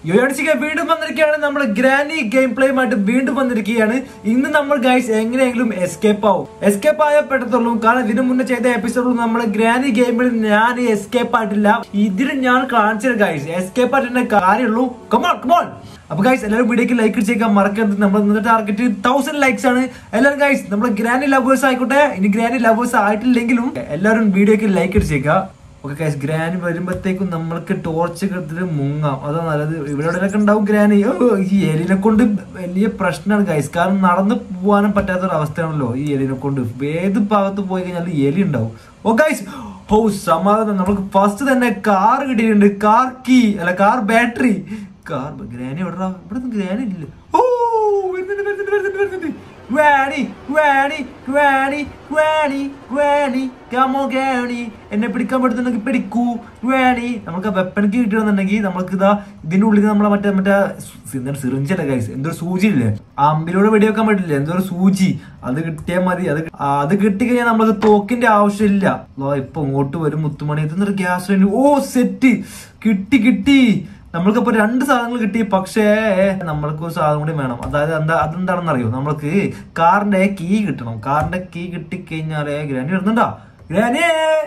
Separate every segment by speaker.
Speaker 1: യോയാണിസിക വീണ്ടും വന്നിരിക്കുകയാണ് നമ്മൾ ഗ്രാനി ഗെയിം പ്ലേയുമായിട്ട് വീണ്ടും വന്നിരിക്കുകയാണ് ഇന്ന് നമ്മൾ ഗൈസ് എങ്ങനെയെങ്കിലും എസ്കേപ്പ് ആവും എസ്കേപ്പ് ആയ പെട്ടത്തുള്ളൂ കാരണം ഇതിനു മുന്നേ ചെയ്ത എപ്പിസോഡിൽ നമ്മൾ ഗ്രാനി ഗെയിമിൽ ഞാൻ എസ്കേപ്പ് ആയിട്ടില്ല ഇതിന് ഞാൻ കാണിച്ചത് ഗൈസ് എസ്കേപ്പ് ആയിട്ട് കാര്യമുള്ളൂ കമോൺ കമോൺ അപ്പൊ ഗൈസ് എല്ലാവരും വീഡിയോക്ക് ലൈക്ക് ചെയ്യാൻ മറക്കരുത് നമ്മൾ ഇന്നത്തെ ടാർഗറ്റ് തൗസൻഡ് ലൈക്സ് ആണ് എല്ലാവരും ഗൈസ് നമ്മൾ ഗ്രാനി ലവേഴ്സ് ആയിക്കോട്ടെ ഇനി ഗ്രാനി ലവേഴ്സ് ആയിട്ടില്ലെങ്കിലും എല്ലാവരും വീഡിയോക്ക് ലൈക്ക് അടിച്ചേക്കുക ഓക്കെ ഗൈസ് ഗ്രാനി വരുമ്പോഴത്തേക്കും നമ്മൾക്ക് ടോർച്ച് എടുത്തിട്ട് മുങ്ങാം അതാ നല്ലത് ഇവിടെ എവിടെയൊക്കെ ഉണ്ടാവും ഗ്രാനി ഓ, ഈ എലിനെ കൊണ്ട് വലിയ പ്രശ്നമാണ് ഗൈസ് കാരണം നടന്നു പോകാനും പറ്റാത്ത ഒരു അവസ്ഥയാണല്ലോ ഈ എലിനെ കൊണ്ട് ഏത് ഭാഗത്ത് പോയി കഴിഞ്ഞാൽ എലി ഉണ്ടാവും ഓ ഗൈസ് ഓ സമാധാനം നമുക്ക് ഫസ്റ്റ് തന്നെ കാർ കിട്ടിയിട്ടുണ്ട് കാർ കീ അല്ല കാർ ബാറ്ററി കാർ ഗ്രാനി എവിടെ ഇവിടെ ഗ്രാനി ഇല്ല ഓ വരുന്നുണ്ട് വരുന്നുണ്ട് വരുന്നുണ്ട് വരുന്നുണ്ട് granny granny granny granny granny come on granny എന്നെ പിടിക്കാൻ പറ്റുന്നുണ്ടെങ്കിൽ പിടിക്കൂ ഗ്രാനി നമുക്ക് വെപ്പനക്ക് കിട്ടണമെന്നുണ്ടെങ്കിൽ നമുക്ക് ഇതാ ഇതിന്റെ ഉള്ളിൽ നമ്മളെ മറ്റേ മറ്റേ സിറിഞ്ചല്ല ഗൈസ് എന്തോ സൂചി ഇല്ലേ അമ്പിലൂടെ വെടിവെക്കാൻ പറ്റില്ല എന്തോ ഒരു സൂചി അത് കിട്ടിയാൽ മതി അത് ആ, അത് കിട്ടിക്കഴിഞ്ഞാൽ നമുക്ക് തോക്കിന്റെ ആവശ്യമില്ല ദാ ഇപ്പൊ ഇങ്ങോട്ട് വരും മുത്തുമണി ഇതെന്നൊരു ഗ്യാസ് ലൈൻ ഓ സെറ്റ് കിട്ടി കിട്ടി നമ്മൾക്കിപ്പോ രണ്ട് സാധനങ്ങൾ കിട്ടി പക്ഷേ നമ്മൾക്ക് ഒരു സാധനം കൂടി വേണം അതായത് എന്താ അതെന്താണെന്ന് അറിയോ നമ്മൾക്ക് കാറിന്റെ കീ കിട്ടണം കാറിന്റെ കീ കിട്ടിക്കഴിഞ്ഞാലേ ഗ്രാനി വരുന്നുണ്ടോ ഗ്രാനി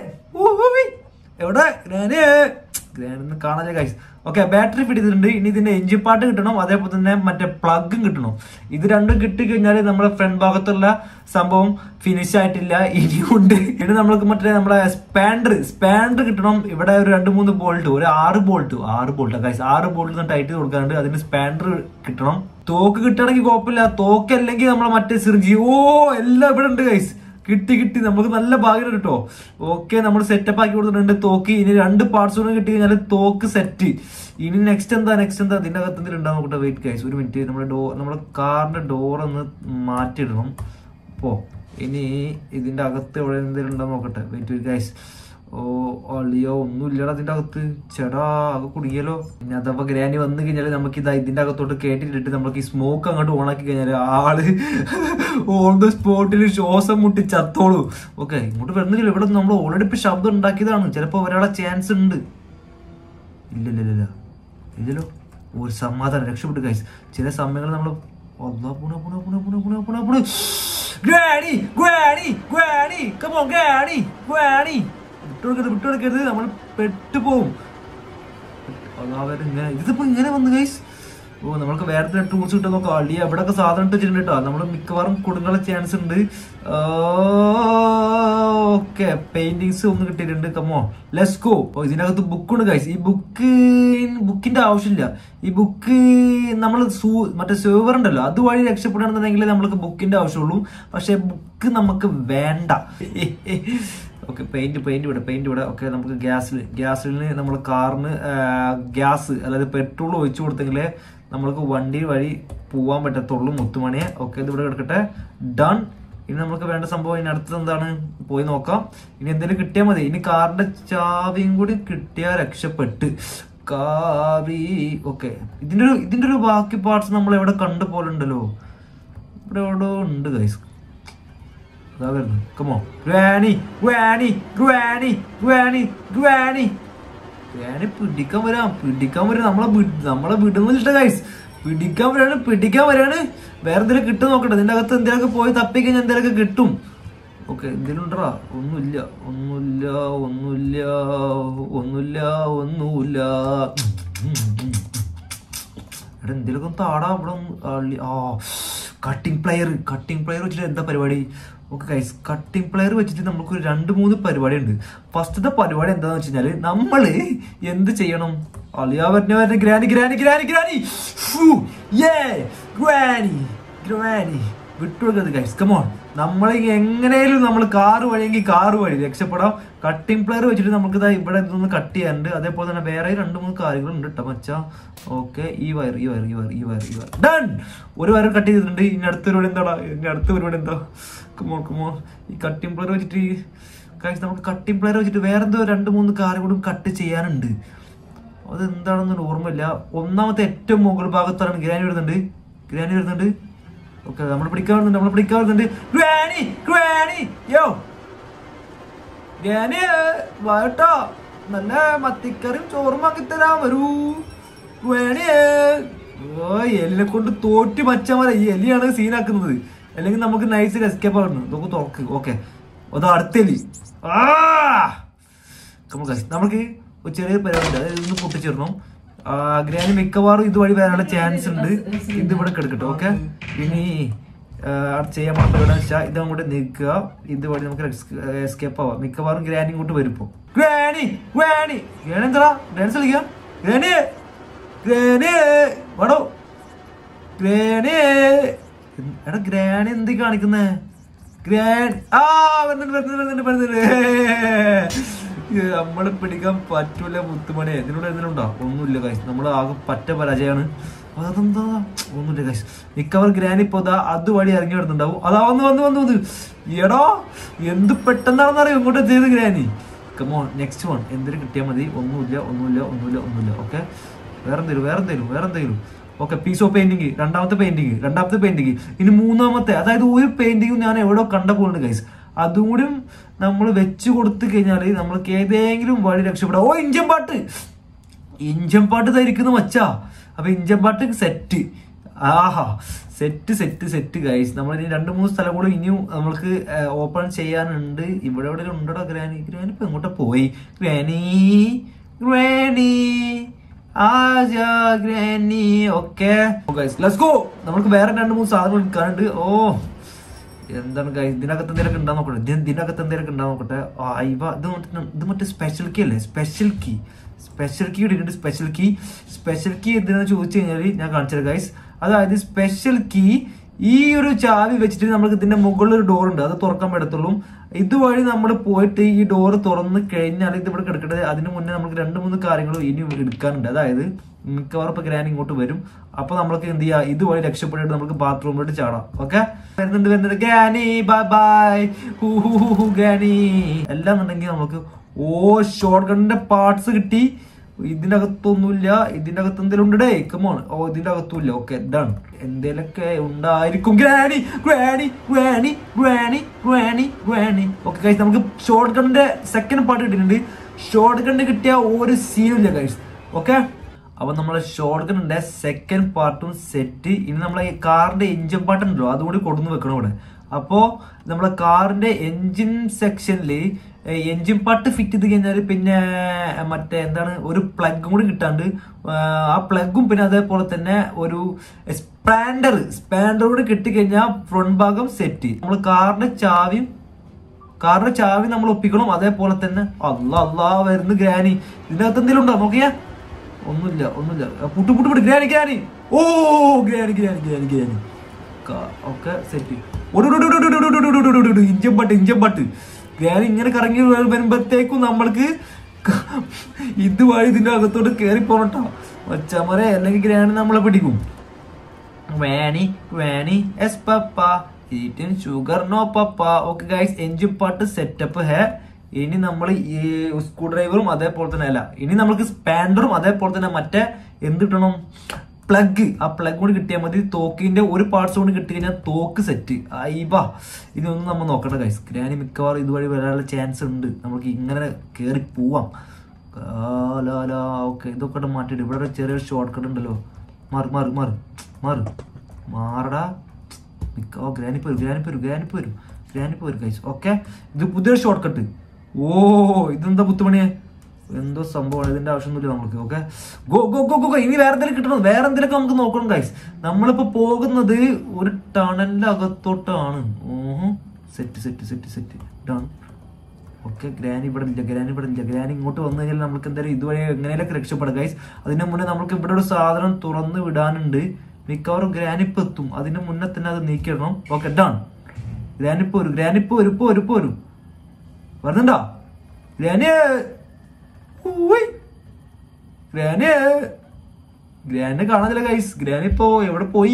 Speaker 1: എവിടെ ഗ്രാനി ഗ്രാനി കാണാനേ കഴിച്ചു ഓക്കെ ബാറ്ററി ഫിറ്റ് ചെയ്തിട്ടുണ്ട് ഇനി ഇതിന്റെ എഞ്ചിൻ പാർട്ട് കിട്ടണം അതേപോലെ തന്നെ മറ്റേ പ്ലഗും കിട്ടണം ഇത് രണ്ടും കിട്ടിക്കഴിഞ്ഞാൽ നമ്മുടെ ഫ്രണ്ട് ഭാഗത്തുള്ള സംഭവം ഫിനിഷ് ആയിട്ടില്ല ഇനിയുണ്ട് ഇനി നമ്മൾക്ക് മറ്റേ നമ്മുടെ സ്പാൻഡർ സ്പാൻഡർ കിട്ടണം ഇവിടെ ഒരു രണ്ട് മൂന്ന് ബോൾട്ട് ഒരു ആറ് ബോൾട്ട് ആറ് ബോൾട്ട് ഗൈസ് ആറ് ബോൾട്ട് ടൈറ്റ് കൊടുക്കാറുണ്ട് അതിന് സ്പാൻഡർ കിട്ടണം തോക്ക് കിട്ടണമെങ്കിൽ കുഴപ്പമില്ല തോക്ക് അല്ലെങ്കിൽ നമ്മളെ മറ്റേ സിറിഞ്ചി ഓ എല്ലാം ഇവിടെ ഉണ്ട് ഗൈസ് കിട്ടി കിട്ടി നമുക്ക് നല്ല ഭാഗ്യം കിട്ടോ ഓക്കെ നമ്മൾ സെറ്റപ്പ് ആക്കി കൊടുത്തിട്ടുണ്ട് തോക്ക് ഇനി രണ്ട് പാർട്സ് കൂടെ കിട്ടി കഴിഞ്ഞാൽ തോക്ക് സെറ്റ് ഇനി നെക്സ്റ്റ് എന്താ നെക്സ്റ്റ് എന്താ അതിന്റെ അകത്ത് എന്തെങ്കിലും ഉണ്ടാവും നോക്കട്ടെ വെയിറ്റ് ഗൈസ് ഒരു മിനിറ്റ് നമ്മുടെ ഡോർ നമ്മുടെ കാറിന്റെ ഡോർ ഒന്ന് മാറ്റിയിടണം അപ്പോ ഇനി ഇതിന്റെ അകത്ത് എവിടെ എന്തെങ്കിലും ഉണ്ടോ നോക്കട്ടെ വെയിറ്റ് ഗൈസ് ഓ അളിയോ ഒന്നുമില്ലടാ അതിന്റെ അകത്ത് ചേടാ അത് കുടുങ്ങിയല്ലോ ഇനി അഥവാ ഗ്രാനി വന്നു കഴിഞ്ഞാൽ നമുക്ക് ഇതാ ഇതിന്റെ അകത്തോട്ട് കേട്ടിട്ടിട്ട് നമുക്ക് ഈ സ്മോക്ക് അങ്ങോട്ട് ഓണാക്കി കഴിഞ്ഞാൽ ആള് ഓൺ ദ സ്പോട്ടിൽ ശ്വാസം മുട്ടി ചത്തോളൂ ഓക്കെ ഇങ്ങോട്ട് വരുന്നില്ല ഇവിടെ നമ്മൾ ഓൾറെഡി ഇപ്പൊ ശബ്ദം ഉണ്ടാക്കിയതാണ് ചിലപ്പോ ഒരാളെ ചാൻസ് ഉണ്ട് ഇല്ലില്ലില്ല ഇല്ലല്ലോ ഒരു സമാധാനം രക്ഷപ്പെട്ടു ഗൈസ് ചില സമയങ്ങളിൽ നമ്മൾ granny granny granny come on granny granny വിട്ടുകൊടുക്കരുത് വിട്ടുകൊടുക്കരുത് നമ്മൾ പെട്ടുപോകും അതാ വരെ ഇങ്ങനെ ഇതിപ്പോ ഇങ്ങനെ വന്നു ഗൈസ് ഓ നമ്മൾക്ക് വേറെ ടൂൾസ് കിട്ടാൻ നോക്കാം അള്ളി എവിടെയൊക്കെ സാധനം ഇട്ട് വെച്ചിട്ടുണ്ട് കേട്ടോ നമ്മൾ മിക്കവാറും കൊടുക്കാനുള്ള ചാൻസ് ഉണ്ട് ഓക്കെ പെയിന്റിങ്സ് ഒന്ന് കിട്ടിയിട്ടുണ്ട് കമോ ലെസ്കോ ഓ ഇതിനകത്ത് ബുക്കുണ്ട് ഗൈസ് ഈ ബുക്ക് ബുക്കിന്റെ ആവശ്യമില്ല ഈ ബുക്ക് നമ്മൾ സൂ മറ്റേ സെർവർ ഉണ്ടല്ലോ അതുവഴി രക്ഷപ്പെടണമെന്നുണ്ടെങ്കിൽ നമ്മൾക്ക് ബുക്കിന്റെ ആവശ്യമുള്ളൂ പക്ഷെ ബുക്ക് നമുക്ക് വേണ്ട ഓക്കെ പെയിന്റ് പെയിന്റ് ഇവിടെ പെയിന്റ് ഇവിടെ ഓക്കെ നമുക്ക് ഗ്യാസിൽ ഗ്യാസിന് നമ്മൾ കാറിന് ഗ്യാസ് അതായത് പെട്രോൾ ഒഴിച്ചു കൊടുത്തെങ്കിലേ നമ്മൾക്ക് വണ്ടി വഴി പോവാൻ പറ്റത്തുള്ളൂ മുത്തുമണിയെ ഓക്കെ ഇത് ഇവിടെ കിടക്കട്ടെ ഡൺ ഇനി നമുക്ക് വേണ്ട സംഭവം ഇനി അടുത്തത് എന്താണ് പോയി നോക്കാം ഇനി എന്തെങ്കിലും കിട്ടിയാൽ മതി ഇനി കാറിന്റെ ചാവിയും കൂടി കിട്ടിയാൽ രക്ഷപ്പെട്ട് കാറി ഓക്കെ ഇതിന്റെ ഒരു ഇതിന്റെ ഒരു ബാക്കി പാർട്സ് നമ്മൾ എവിടെ കണ്ടു പോലുണ്ടല്ലോ ഇവിടെ എവിടെ ഉണ്ട് ഗൈസ് അതാ വരുന്നു come on granny granny granny granny granny granny പിടിക്കാൻ വരാം പിടിക്കാൻ വരാം നമ്മളെ വി- നമ്മളെ വിടുന്നില്ല ഗൈസ് പിടിക്കാൻ വരാണ് പിടിക്കാൻ വരാണ് വേറെ എന്തെങ്കിലും കിട്ടും നോക്കട്ടെ ഇതിന്റെ അകത്ത് എന്തെങ്കിലുമൊക്കെ പോയി തപ്പിക്കഴിഞ്ഞാൽ എന്തെങ്കിലുമൊക്കെ കിട്ടും ഓക്കെ എന്തെങ്കിലും ഉണ്ടോ ഒന്നുമില്ല ഒന്നുമില്ല ഒന്നുമില്ല ഒന്നുമില്ല ഒന്നുമില്ല എടാ എന്തെങ്കിലുമൊക്കെ ഒന്ന് താടാ ഇവിടെ ഒന്ന് ആളി ആ കട്ടിംഗ് പ്ലെയർ കട്ടിംഗ് പ്ലെയർ വെച്ചിട്ട് എന്താ പരിപാടി ഓക്കെ ഗൈസ് കട്ടിംഗ് പ്ലെയർ വെച്ചിട്ട് നമുക്ക് ഒരു രണ്ട് മൂന്ന് പരിപാടി ഉണ്ട് ഫസ്റ്റത്തെ പരിപാടി എന്താന്ന് വെച്ച് കഴിഞ്ഞാല് നമ്മള് എന്ത് ചെയ്യണം അളിയാ പറഞ്ഞ പറഞ്ഞ ഗ്രാനി ഗ്രാനി ഗ്രാനി ഗ്രാനി ഫു, yeah, ഗ്രാനി ഗ്രാനി വിട്ടുകൊടുക്കരുത് ഗൈസ് കമോൺ നമ്മൾ എങ്ങനെയും നമ്മൾ കാറ് വഴിയെങ്കിൽ കാറ് വഴി രക്ഷപ്പെടാം കട്ടിംഗ് പ്ലെയർ വെച്ചിട്ട് നമുക്ക് ഇതാ ഇവിടെ ഇതൊന്ന് കട്ട് ചെയ്യാനുണ്ട് അതേപോലെ തന്നെ വേറെ രണ്ട് മൂന്ന് കാര്യങ്ങളുണ്ട് കേട്ടോ മച്ചാ ഓക്കെ ഈ വയർ ഈ വയർ ഈ വയർ ഈ വയർ ഈ വയർ ഡൺ ഒരു വയർ കട്ട് ചെയ്തിട്ടുണ്ട് ഇനി അടുത്ത പരിപാടി എന്താടാ ഇനി അടുത്ത പരിപാടി എന്താ കമോൺ കമോൺ ഈ കട്ടിംഗ് പ്ലെയർ വെച്ചിട്ട് ഗൈസ് നമുക്ക് കട്ടിംഗ് പ്ലെയർ വെച്ചിട്ട് വേറെ എന്തോ രണ്ട് മൂന്ന് കാര്യം കൂടി കട്ട് ചെയ്യാനുണ്ട് അത് എന്താണെന്നൊരു ഓർമ്മയില്ല ഒന്നാമത്തെ ഏറ്റവും മുകൾ ഭാഗത്താണ് ഗ്രാനി വരുന്നുണ്ട് ഗ്രാനി വരുന്നുണ്ട് ഓക്കെ നമ്മൾ പിടിക്കാൻ വരുന്നുണ്ട് നമ്മൾ പിടിക്കാൻ വരുന്നുണ്ട് ഗ്രാനി ഗ്രാനി യോ ഗ്രാനി വാട്ടോ നല്ല മത്തിക്കറിയും ചോറും വാങ്ങി തരാൻ വരൂ ഗ്രാനി ഓ എലിനെ കൊണ്ട് തോറ്റ് മച്ചമാരെ ഈ എലിയാണ് സീനാക്കുന്നത് അല്ലെങ്കിൽ നമുക്ക് നൈസിൽ എസ്കേപ്പ് ആവുന്നു നമുക്ക് തുറക്ക് ഓക്കെ അത് അടുത്ത എലി ആ Come on guys. നമുക്ക് ഒരു ചെറിയ പരിപാടി ഉണ്ട് അതായത് ഇന്ന് പൊട്ടിച്ചിടണം ഗ്രാനി മിക്കവാറും ഇതുവഴി വരാനുള്ള ചാൻസ് ഉണ്ട് ഇത് ഇവിടെ കിടക്കട്ടെ ഓക്കെ ഇനി ആ, അവിടെ ചെയ്യാൻ പാടില്ല വെച്ചാൽ ഇത് അങ്ങോട്ട് നിൽക്കുക ഇതുവഴി നമുക്ക് എസ്കേപ്പ് ആവാം മിക്കവാറും ഗ്രാനി ഇങ്ങോട്ട് വരും ഇപ്പൊ ഗ്രാനി ഗ്രാനി ഗ്രാനി എന്താ ഡാൻസ് കളിക്കാം ഗ്രാനി ഗ്രാനി വേണോ ഗ്രാനി എടാ ഗ്രാനി എന്ത് കാണിക്കുന്നേ ഗ്രാൻ ആ വരുന്നുണ്ട് വരുന്നുണ്ട് വരുന്നുണ്ട് വരുന്നുണ്ട് ഇത് നമ്മളെ പിടിക്കാൻ പറ്റൂല മുത്തുമണി ഇതിലൂടെ എന്തെങ്കിലുണ്ടോ ഒന്നുമില്ല കാശ് നമ്മൾ ആകെ പറ്റ പരാജയമാണ് അതെന്താ ഒന്നുമില്ല കാശ് മിക്കവർ ഗ്രാനി ഇപ്പൊ ദാ അതുവഴി ഇറങ്ങി വരുന്നുണ്ടാവും അതാ വന്ന് വന്ന് വന്ന് വന്ന് എടോ എന്ത് പെട്ടെന്നാണെന്നറിയോ ഇങ്ങോട്ട് ചെയ്ത് ഗ്രാനി കമോ നെക്സ്റ്റ് വൺ എന്തെങ്കിലും കിട്ടിയാൽ മതി ഒന്നുമില്ല ഒന്നുമില്ല ഒന്നുമില്ല ഒന്നുമില്ല ഓക്കെ വേറെ എന്തെങ്കിലും വേറെ എന്തെങ്കിലും വേറെ എന്തെങ്കിലും ഓക്കെ പീസ് ഓഫ് പെയിന്റിങ് രണ്ടാമത്തെ പെയിന്റിങ് രണ്ടാമത്തെ പെയിന്റിങ് ഇനി മൂന്നാമത്തെ അതായത് ഒരു പെയിന്റിങ്ങും ഞാൻ എവിടെ കണ്ട പോകുന്നുണ്ട് ഗൈസ് അതും കൂടി നമ്മൾ വെച്ച് കൊടുത്തു കഴിഞ്ഞാൽ നമ്മൾക്ക് ഏതെങ്കിലും വഴി രക്ഷപ്പെടാം ഓ ഇഞ്ചൻ പാട്ട് ഇഞ്ചൻ പാട്ട് ധരിക്കുന്ന മച്ചാ അപ്പൊ ഇഞ്ചൻ പാട്ട് സെറ്റ് ആഹാ സെറ്റ് സെറ്റ് സെറ്റ് ഗൈസ് നമ്മൾ ഇനി രണ്ട് മൂന്ന് സ്ഥലം കൂടി ഇനിയും നമ്മൾക്ക് ഓപ്പൺ ചെയ്യാനുണ്ട് ഇവിടെ എവിടെ ഉണ്ടോ ഗ്രാനി ഗ്രാനി ഇപ്പൊ എങ്ങോട്ടാ പോയി ഗ്രാനി ഗ്രാനി ആജാ granny okay guys let's go നമുക്ക് വേറെ രണ്ട് മൂന്ന് സാധനങ്ങൾ എടുക്കാനുണ്ട് ഓ എന്താണ് guys, ഇതിനകത്ത് എന്തെങ്കിലും ഉണ്ടാ നോക്കട്ടെ ഇതിന് ഇതിനകത്ത് എന്തെങ്കിലും ഉണ്ടാ നോക്കട്ടെ ആ ഇവ ഇത് മറ്റേ ഇത് മറ്റേ സ്പെഷ്യൽ കീ അല്ലേ സ്പെഷ്യൽ കീ സ്പെഷ്യൽ കീ ഇടുന്നുണ്ട് സ്പെഷ്യൽ കീ സ്പെഷ്യൽ കീ എന്തിനാന്ന് ചോദിച്ചു കഴിഞ്ഞാൽ ഞാൻ കാണിച്ചത് ഗൈസ് അതായത് സ്പെഷ്യൽ കീ ഈ ഒരു ചാവി വെച്ചിട്ട് നമുക്ക് ഇതിന്റെ മുകളിൽ ഒരു ഡോർ ഉണ്ട് അത് തുറക്കാൻ പറ്റത്തുള്ളൂ ഇതുവഴി നമ്മൾ പോയിട്ട് ഈ ഡോർ തുറന്ന് കഴിഞ്ഞാൽ ഇത് ഇവിടെ കിടക്കട്ടെ അതിന് മുന്നേ നമുക്ക് രണ്ട് മൂന്ന് കാര്യങ്ങൾ ഇനി എടുക്കാനുണ്ട് അതായത് മിക്കവാറും ഇപ്പൊ ഗ്രാൻ ഇങ്ങോട്ട് വരും അപ്പൊ നമ്മൾക്ക് എന്ത് ചെയ്യാം ഇതുവഴി രക്ഷപ്പെട്ടിട്ട് നമുക്ക് ബാത്റൂമിലോട്ട് ചാടാം ഓക്കെ വരുന്നുണ്ട് വരുന്നുണ്ട് ഗ്രാനി ബൈ ബൈ ഹൂ ഗ്രാനി എല്ലാം ഉണ്ടെങ്കിൽ നമുക്ക് ഓ ഷോർട്ട് ഗണ്ണിന്റെ പാർട്സ് കിട്ടി ഇതിന്റെ അകത്തൊന്നുമില്ല ഇതിന്റെ അകത്ത് എന്തെങ്കിലും ഉണ്ടേ കമോൺ ഓ ഇതിന്റെ അകത്തുമില്ല ഓക്കെ ഡൺ എന്തേലൊക്കെ ഉണ്ടായിരിക്കും granny granny granny granny granny granny okay guys നമുക്ക് ഷോർട്ട് ഗണ്ണിന്റെ സെക്കൻഡ് പാർട്ട് കിട്ടിയിട്ടുണ്ട് ഷോർട്ട് ഗണ്ണ് കിട്ടിയ ഒരു സീനും ഇല്ല ഗൈസ് ഓക്കെ അപ്പൊ നമ്മളെ ഷോർട്ട് ഗണ്ണിന്റെ സെക്കൻഡ് പാർട്ടും സെറ്റ് ഇനി നമ്മളെ ഈ കാറിന്റെ എഞ്ചിൻ പാർട്ട് ഉണ്ടല്ലോ അതുകൂടി കൊടുന്ന് വെക്കണം ഇവിടെ അപ്പോ നമ്മളെ കാറിന്റെ എഞ്ചിൻ സെക്ഷനിൽ എഞ്ചിൻ പാർട്ട് ഫിറ്റ് ചെയ്ത് കഴിഞ്ഞാൽ പിന്നെ മറ്റേ എന്താണ് ഒരു പ്ലഗും കൂടി കിട്ടാണ്ട് ആ പ്ലഗും പിന്നെ അതേപോലെ തന്നെ ഒരു സ്പാൻഡർ സ്പാൻഡർ കൂടി കിട്ടിക്കഴിഞ്ഞാൽ ഫ്രണ്ട് ഭാഗം സെറ്റ് നമ്മൾ കാറിന്റെ ചാവിയും കാറിന്റെ ചാവി നമ്മൾ ഒപ്പിക്കണം അതേപോലെ തന്നെ അല്ല അല്ലാ വരുന്നു ഗ്രാനി ഇതിനകത്ത് എന്തെങ്കിലും ഉണ്ടോ നോക്കിയാ ഒന്നുമില്ല ഒന്നുമില്ല പുട്ടു പുട്ടു പുട്ടു ഗ്രാനി ഗ്രാനി ഓ granny granny granny granny okay set engine part engine പാട്ട് ഗ്രാനി ഇങ്ങനെ കറങ്ങി വരുമ്പോഴത്തേക്കും നമ്മൾക്ക് ഇതുവഴി ഇതിന്റെ അകത്തോട്ട് കയറി പോണട്ടോ ഒച്ചമരെ അല്ലെങ്കിൽ ഗ്രാനി നമ്മളെ പിടിക്കും വേണി വേണി yes papa eating sugar no papa okay guys engine part setup hey ഇനി നമ്മൾ ഈ സ്ക്രൂ ഡ്രൈവറും അതേപോലെ തന്നെ അല്ല ഇനി നമുക്ക് സ്പാൻഡറും അതേപോലെ തന്നെ മറ്റേ എന്ത് കിട്ടണം പ്ലഗ് ആ പ്ലഗ് കൂടി കിട്ടിയാൽ മതി തോക്കിന്റെ ഒരു പാർട്സ് കൂടി കിട്ടി കഴിഞ്ഞാൽ തോക്ക് സെറ്റ് അയ്യബാ ഇതൊന്നും നമ്മൾ നോക്കണ്ട ഗൈസ് ഗ്രാനി മിക്കവാറും ഇതുവഴി വരാനുള്ള ചാൻസ് ഉണ്ട് നമുക്ക് ഇങ്ങനെ കയറി പോവാം ഓക്കെ ഇതൊക്കെ മാറ്റിയിട്ട് ഇവിടെ ഒരു ചെറിയൊരു ഷോർട്ട് കട്ട് ഉണ്ടല്ലോ മാറ് മാറ് മാറ് മാറ് മാറടാ മിക്ക ഓ ഗ്രാനിപ്പ് വരും ഗ്രാനിപ്പ് വരും ഗ്രാനിപ്പ് വരും ഗ്രാനിപ്പ് വരും കൈസ് ഓക്കെ ഇത് പുതിയൊരു ഷോർട്ട് കട്ട് ഓ ഇതെന്താ പുത്തുമണിയെ എന്തോ സംഭവമാണ് ഇതിന്റെ ആവശ്യമൊന്നുമില്ല നമുക്ക് okay go go go go go ഇനി വേറെ എന്തെങ്കിലും കിട്ടണം വേറെ എന്തെങ്കിലുമൊക്കെ നമുക്ക് നോക്കണം ഗൈസ് നമ്മളിപ്പോ പോകുന്നത് ഒരു ടണലിന്റെ അകത്തോട്ടാണ് ഓഹോ set set set set done okay granny ഇവിടെ ഇല്ല ഗ്രാനി ഇവിടെ ഇല്ല ഗ്രാനി ഇങ്ങോട്ട് വന്നു കഴിഞ്ഞാൽ നമുക്ക് എന്തായാലും ഇതുവരെ എങ്ങനെയൊക്കെ രക്ഷപ്പെടാം ഗൈസ് അതിന് മുന്നേ നമുക്ക് ഇവിടെ ഒരു സാധനം തുറന്ന് വിടാനുണ്ട് മിക്കവാറും ഗ്രാനിപ്പ് എത്തും അതിന് മുന്നേ തന്നെ അത് നീക്കിടണം ഓക്കെ ഡൺ ഗ്രാനിപ്പ് വരും ഗ്രാനിപ്പ് വരും ഇപ്പൊ വരും ഇപ്പൊ വരും വരുന്നുണ്ടോ ഗ്രാനി ഊയ്. ഗ്രാനി ഗ്രാനിനെ കാണാതില്ല ഗൈസ് ഗ്രാനി ഇപ്പോ എവിടെ പോയി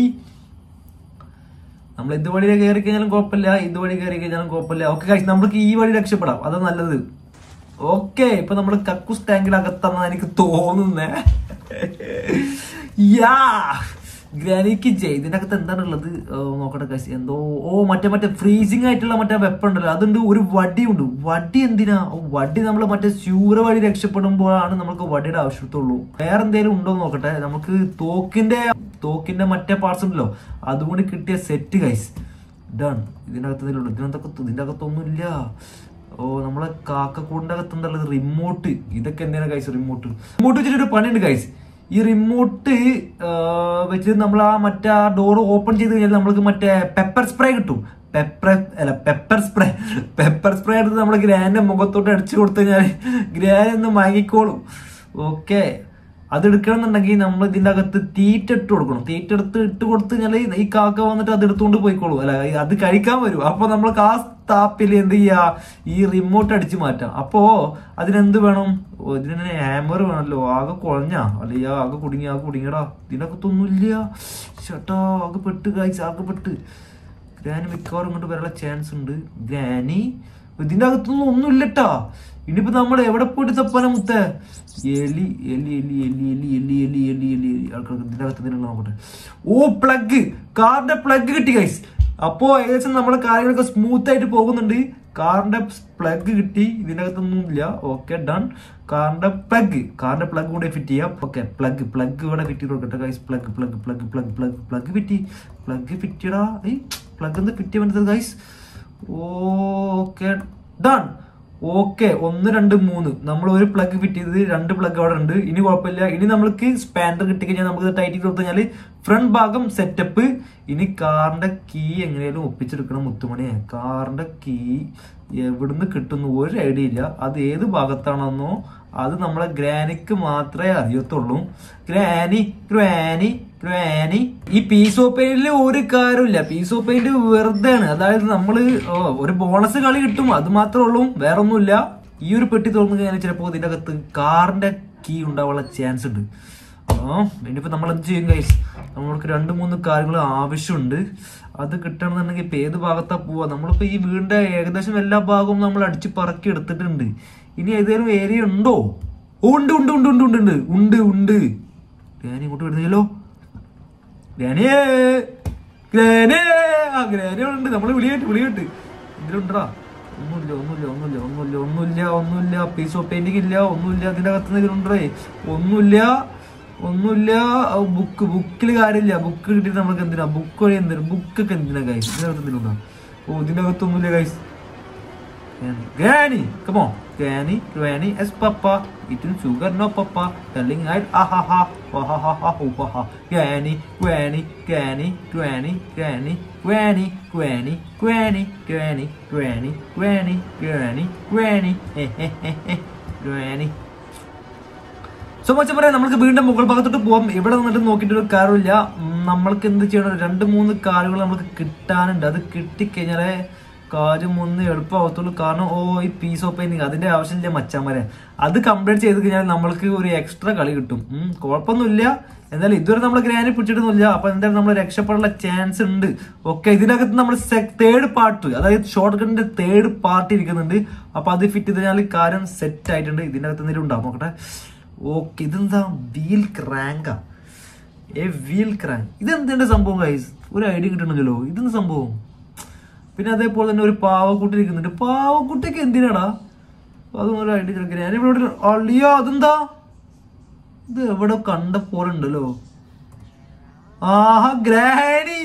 Speaker 1: നമ്മൾ ഇതുവഴി കയറി കഴിഞ്ഞാലും കുഴപ്പമില്ല ഇതുവഴി കയറി കഴിഞ്ഞാലും കുഴപ്പമില്ല ഓക്കെ ഗൈസ് നമുക്ക് ഈ വഴി രക്ഷപ്പെടാം അതാ നല്ലത് ഓക്കെ ഇപ്പൊ നമ്മൾ കക്കൂസ് ടാങ്കിന്റെ അകത്താണെന്ന് എനിക്ക് തോന്നുന്നേ യാ ഗ്രാനിക്ക് ജയ് ഇതിന്റെ അകത്ത് എന്താണ് ഉള്ളത് ഓ, നോക്കട്ടെ ഗൈസ് എന്തോ ഓ മറ്റേ മറ്റേ ഫ്രീസിങ് ആയിട്ടുള്ള മറ്റേ വെപ്പൺ ഉണ്ടല്ലോ അതുണ്ട് ഒരു വടിയുണ്ട് വടി എന്തിനാ ഓ, വടി നമ്മൾ മറ്റേ ശൂര വഴി രക്ഷപ്പെടുമ്പോഴാണ് നമുക്ക് വടിയുടെ ആവശ്യത്തുള്ളൂ വേറെ എന്തെങ്കിലും ഉണ്ടോ എന്ന് നോക്കട്ടെ നമുക്ക് തോക്കിന്റെ തോക്കിന്റെ മറ്റേ പാർട്സ് ഉണ്ടല്ലോ അതുകൊണ്ട് കിട്ടിയ സെറ്റ് ഗൈസ് ഡൺ ഇതിനകത്ത് എന്തെങ്കിലും ഇതിനകത്തൊക്കെ ഇതിന്റെ അകത്തൊന്നുമില്ല ഓ നമ്മളെ കാക്കക്കൂടിന്റെ അകത്ത് എന്താ റിമോട്ട് ഇതൊക്കെ എന്തിനാ ഗൈസ് റിമോട്ട് റിമോട്ട് വെച്ചിട്ട് ഒരു പണിയുണ്ട് ഗൈസ് ഈ റിമോട്ട് വെച്ചിട്ട് നമ്മൾ ആ മറ്റേ ആ ഡോർ ഓപ്പൺ ചെയ്ത് കഴിഞ്ഞാൽ നമ്മൾക്ക് മറ്റേ പെപ്പർ സ്പ്രേ കിട്ടും പെപ്പർ അല്ല പെപ്പർ സ്പ്രേ പെപ്പർ സ്പ്രേ എടുത്ത് നമ്മൾ ഗ്രാൻഡ് മുഖത്തോട്ട് അടിച്ചു കൊടുത്തു കഴിഞ്ഞാൽ ഗ്രാൻഡ് ഒന്ന് മയങ്ങിക്കോളും ഓക്കെ അത് എടുക്കണമെന്നുണ്ടെങ്കിൽ നമ്മൾ ഇതിന്റെ അകത്ത് തീറ്റ ഇട്ട് കൊടുക്കണം തീറ്റ എടുത്ത് ഇട്ട് കൊടുത്തു കഴിഞ്ഞാൽ ഈ കാക്ക വന്നിട്ട് അത് എടുത്തുകൊണ്ട് പോയിക്കോളും അല്ല ഈ അത് കഴിക്കാൻ വരും അപ്പൊ നമ്മൾ ആ താപ്പിൽ എന്ത് ചെയ്യാ ഈ റിമോട്ട് അടിച്ചു മാറ്റാം അപ്പോ അതിനെന്ത് വേണം ഓ, ഇതിന് ഹാമർ വേണമല്ലോ ആകെ കുഴഞ്ഞാ അല്ലയ്യ ആകെ കുടുങ്ങി ആകെ കുടുങ്ങിയടാ ഇതിനകത്തൊന്നുമില്ല ചേട്ടാ ആകെ പെട്ട് കാഴ്ച ആകെ പെട്ട് ഗ്രാനി മിക്കവാറും ഇങ്ങോട്ട് വരാനുള്ള ചാൻസ് ഉണ്ട് ഗ്രാനി ഇതിന്റെ അകത്തൊന്നും ഒന്നുമില്ലട്ടാ ഇനിയിപ്പോ നമ്മൾ എവിടെ പോയിട്ട് തപ്പാനാ മുത്തേ എലി എലി എലി എലി എലി എലി എലി എലി എലി എലി ആൾക്കാർക്ക് ഇതിന്റെ അകത്ത് എന്തെങ്കിലും നോക്കട്ടെ ഓ പ്ലഗ് കാറിന്റെ പ്ലഗ് കിട്ടി ഗൈസ് അപ്പോ ഏകദേശം നമ്മുടെ കാര്യങ്ങളൊക്കെ സ്മൂത്ത് ആയിട്ട് പോകുന്നുണ്ട് കാറിന്റെ പ്ലഗ് കിട്ടി ഇതിന്റെ അകത്തൊന്നും ഇല്ല ഓക്കെ ഡൺ കാറിന്റെ പ്ലഗ് കാറിന്റെ പ്ലഗ് കൂടെ ഫിറ്റ് ചെയ്യാം ഓക്കെ പ്ലഗ് പ്ലഗ് ഇവിടെ ഫിറ്റ് ചെയ്ത് കൊടുക്കട്ടെ guys plug plug plug plug plug plug fit plug fit ചെയ്യടാ ഈ പ്ലഗ് എന്താ ഫിറ്റ് ചെയ്യാൻ പറ്റുന്നത് ഗൈസ് ഓക്കെ ഡൺ ഓക്കെ ഒന്ന് രണ്ട് മൂന്ന് നമ്മൾ ഒരു പ്ലഗ് ഫിറ്റ് ചെയ്ത് രണ്ട് പ്ലഗ് അവിടെ ഉണ്ട് ഇനി കുഴപ്പമില്ല ഇനി നമ്മൾക്ക് സ്പാൻഡർ കിട്ടിക്കഴിഞ്ഞാൽ നമുക്ക് ടൈറ്റ് ചെയ്ത് കൊടുത്തു കഴിഞ്ഞാൽ ഫ്രണ്ട് ഭാഗം സെറ്റപ്പ് ഇനി കാറിന്റെ കീ എങ്ങനെയാലും ഒപ്പിച്ചെടുക്കണം മുത്തുമണിയെ കാറിന്റെ കീ എവിടുന്ന് കിട്ടുന്നു ഒരു ഐഡിയ ഇല്ല അത് ഏത് ഭാഗത്താണെന്നോ അത് നമ്മളെ ഗ്രാനിക്ക് മാത്രമേ അറിയത്തുള്ളൂ ഗ്രാനി ഗ്രാനി ഗ്രാനി ഈ പീസോ പെയിന്റിൽ ഒരു കാര്യമില്ല പീസോ പെയിന്റ് വെറുതെ ആണ് അതായത് നമ്മള് ഓ, ഒരു ബോണസ് കളി കിട്ടും അത് മാത്രമേ ഉള്ളൂ വേറെ ഒന്നുമില്ല ഈ ഒരു പെട്ടി തുറന്നു കഴിഞ്ഞാൽ ചിലപ്പോൾ ഇതിന്റെ അകത്ത് കാറിന്റെ കീ ഉണ്ടാവാനുള്ള ചാൻസ് ഉണ്ട് ആ ഇനിയിപ്പോ നമ്മൾ എന്ത് ചെയ്യും ഗൈസ് നമ്മൾക്ക് രണ്ട് മൂന്ന് കാര്യങ്ങൾ ആവശ്യമുണ്ട് അത് കിട്ടണമെന്നുണ്ടെങ്കിൽ ഇപ്പൊ ഏത് ഭാഗത്താ പോവാ നമ്മളിപ്പോ ഈ വീടിന്റെ ഏകദേശം എല്ലാ ഭാഗവും നമ്മൾ അടിച്ച് പറക്കി എടുത്തിട്ടുണ്ട് ഇനി ഏതെങ്കിലും ഏരിയ ഉണ്ടോ ഓ, ഉണ്ട് ഉണ്ട് ഉണ്ട് ഉണ്ട് ഉണ്ട് ഉണ്ട് ഉണ്ട് ഉണ്ട് ഞാൻ ഇങ്ങോട്ട് വരുന്നില്ലല്ലോ ഗ്രാനിയേ ഗ്രാനേ ആ ഗ്രാനി ഉണ്ട് നമ്മള് വിളിയിട്ട് വിളിയിട്ട് ഇതിലുണ്ടടാ ഒന്നുമില്ല ഒന്നുമില്ല ഒന്നുമില്ല ഒന്നുമില്ല ഒന്നുമില്ല ഒന്നുമില്ല പീസ് ഓഫ് പെയിന്റിംഗ് ഇല്ല ഒന്നുമില്ല അതിന്റെ അകത്ത് ഇതിലുണ്ടേ ഒന്നുമില്ല ഒന്നുമില്ല ബുക്ക് ബുക്കിൽ കാര്യമില്ല ബുക്ക് കിട്ടിയിട്ട് നമുക്ക് എന്തിനാ ബുക്ക് വഴി എന്തിനാ ബുക്കൊക്കെ എന്തിനാ ഗൈസ് ഇതിന്റെ അകത്ത് എന്തിനാ ഓ ഇതിന്റെ അകത്തൊന്നുമില്ല guys Granny, come on. Granny, Granny, as Papa. Eating sugar, no Papa. Telling I, ah ha ha, ha ha ha ha ha ha. Granny, Granny, Granny, Granny, Granny, Granny, Granny, Granny, Granny, Granny, Granny, Granny, Granny, eh eh eh eh, Granny. So മച്ച പറയാം നമ്മൾക്ക് വീണ്ടും മുകൾ ഭാഗത്തോട്ട് പോവാം ഇവിടെ നിന്നിട്ട് നോക്കിയിട്ട് ഒരു കാര്യമില്ല ഉം, നമ്മൾക്ക് എന്ത് ചെയ്യണം രണ്ട് മൂന്ന് കാറുകൾ നമുക്ക് കിട്ടാനുണ്ട് അത് കിട്ടിക്കഴിഞ്ഞാലേ കാര്യം ഒന്ന് എളുപ്പമാവത്തുള്ളൂ കാരണം ഓ ഈ പീസ് ഓഫ് പെയിന്റിങ് അതിന്റെ ആവശ്യമില്ല മച്ചാന്മാരെ അത് കംപ്ലീറ്റ് ചെയ്ത് കഴിഞ്ഞാൽ നമ്മൾക്ക് ഒരു എക്സ്ട്രാ കളി കിട്ടും ഉം, കുഴപ്പമൊന്നുമില്ല എന്നാലും ഇതുവരെ നമ്മൾ ഗ്രാനി പിടിച്ചിട്ടൊന്നുമില്ല അപ്പൊ എന്തായാലും നമ്മൾ രക്ഷപ്പെടാനുള്ള ചാൻസ് ഉണ്ട് ഓക്കെ ഇതിനകത്ത് നമ്മൾ തേർഡ് പാർട്ട് അതായത് ഷോർട്ട് ഗണ്ണിന്റെ തേർഡ് പാർട്ട് ഇരിക്കുന്നുണ്ട് അപ്പൊ അത് ഫിറ്റ് ചെയ്ത് കഴിഞ്ഞാൽ കാര്യം സെറ്റ് ആയിട്ടുണ്ട് ഇതിനകത്ത് എന്തെങ്കിലും ഉണ്ടാവും നോക്കട്ടെ ഓക്കെ ഇതെന്താ വീൽ ക്രാങ്കാ ഏ വീൽ ക്രാങ്ക് ഇതെന്തിന്റെ സംഭവം ഗൈസ് ഒരു ഐഡിയ കിട്ടണില്ലല്ലോ ഇതെന്ത് സംഭവം പിന്നെ അതേപോലെ തന്നെ ഒരു പാവക്കുട്ടി ഇരിക്കുന്നുണ്ട് പാവക്കുട്ടിക്ക് എന്തിനാടാ അതും ഒരു ഐഡിയ കിടക്കുക ഞാനിവിടെ അള്ളിയോ അതെന്താ ഇത് എവിടെ കണ്ട പോലെ ഉണ്ടല്ലോ ആഹാ ഗ്രാനി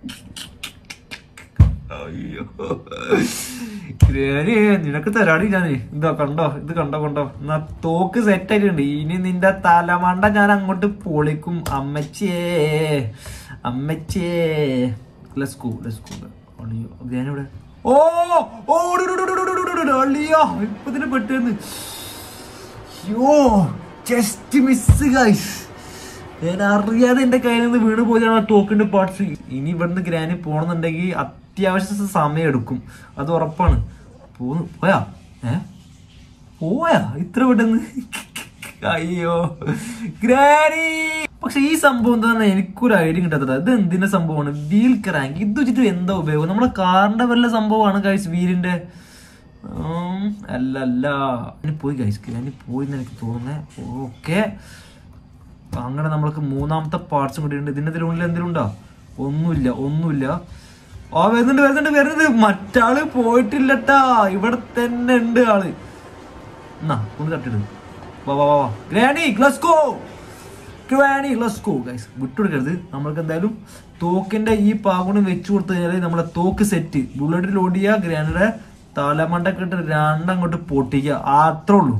Speaker 1: അയ്യോ ഗ്രാനി നിനക്ക് തരാടി ഞാൻ ഇതാ കണ്ടോ ഇത് കണ്ടോ കണ്ടോ എന്നാ തോക്ക് സെറ്റ് ആയിട്ടുണ്ട് ഇനി നിന്റെ തലമണ്ട ഞാൻ അങ്ങോട്ട് പൊളിക്കും അമ്മച്ചേ അമ്മച്ചേ ലെറ്റ്സ് ഗോ ലെറ്റ്സ് ഗോ അളിയോ ഗ്രാനി ഇവിടെ ഓ ഓ ഡു, ഡു, ഡു, ഡു, ഡു, ഡു, ഡു, ഡു, അളിയോ ഇപ്പൊ തന്നെ പെട്ടെന്ന് യോ ജസ്റ്റ് മിസ് ഗൈസ് ഞാൻ അറിയാതെ എന്റെ കയ്യിൽ നിന്ന് വീണ് പോയതാണ് ആ ടോക്കിന്റെ പാർട്സ് ഇനി ഇവിടുന്ന് ഗ്രാനി പോണെന്നുണ്ടെങ്കിൽ അത്യാവശ്യ സമയം എടുക്കും അത് ഉറപ്പാണ് പോന്നു പോയാ ഏ പോയാ ഇത്ര പെട്ടെന്ന് അയ്യോ ഗ്രാനി പക്ഷെ ഈ സംഭവം എന്താണ് എനിക്കൊരു ഐഡിയ കിട്ടാത്തത് ഇത് എന്തിന്റെ സംഭവമാണ് വീൽ ക്രാങ്ക് ഇത് വെച്ചിട്ട് എന്താ ഉപയോഗം നമ്മുടെ കാറിന്റെ വല്ല സംഭവമാണ് ഗൈസ് വീലിന്റെ ഉം, അല്ല അല്ല ഇനി പോയി ഗൈസ് ഗ്രാനി പോയി എന്ന് എനിക്ക് തോന്നുന്നേ ഓക്കെ അങ്ങനെ നമ്മൾക്ക് മൂന്നാമത്തെ പാർട്സും കൂടി ഉണ്ട് ഇതിന്റെ ഉള്ളിൽ എന്തെങ്കിലും ഉണ്ടോ ഒന്നുമില്ല ഒന്നുമില്ല ആ വരുന്നുണ്ട് വരുന്നുണ്ട് വരുന്നുണ്ട് മറ്റാള് പോയിട്ടില്ലട്ടാ ഇവിടെ തന്നെ ഉണ്ട് ആള് എന്നാ ഒന്ന് തട്ടിട്ട് വാ വാ വാ വാ granny let's go granny let's go guys വിട്ടുകൊടുക്കരുത് നമ്മൾക്ക് എന്തായാലും തോക്കിന്റെ ഈ പാകുണി വെച്ചു കൊടുത്തു കഴിഞ്ഞാൽ നമ്മളെ തോക്ക് സെറ്റ് ബുള്ളറ്റിൽ ഓടിയ ഗ്രാനിയുടെ തലമണ്ടൊക്കെ ഇട്ട് രണ്ടങ്ങോട്ട് പൊട്ടിക്കുക അത്രേ ഉള്ളൂ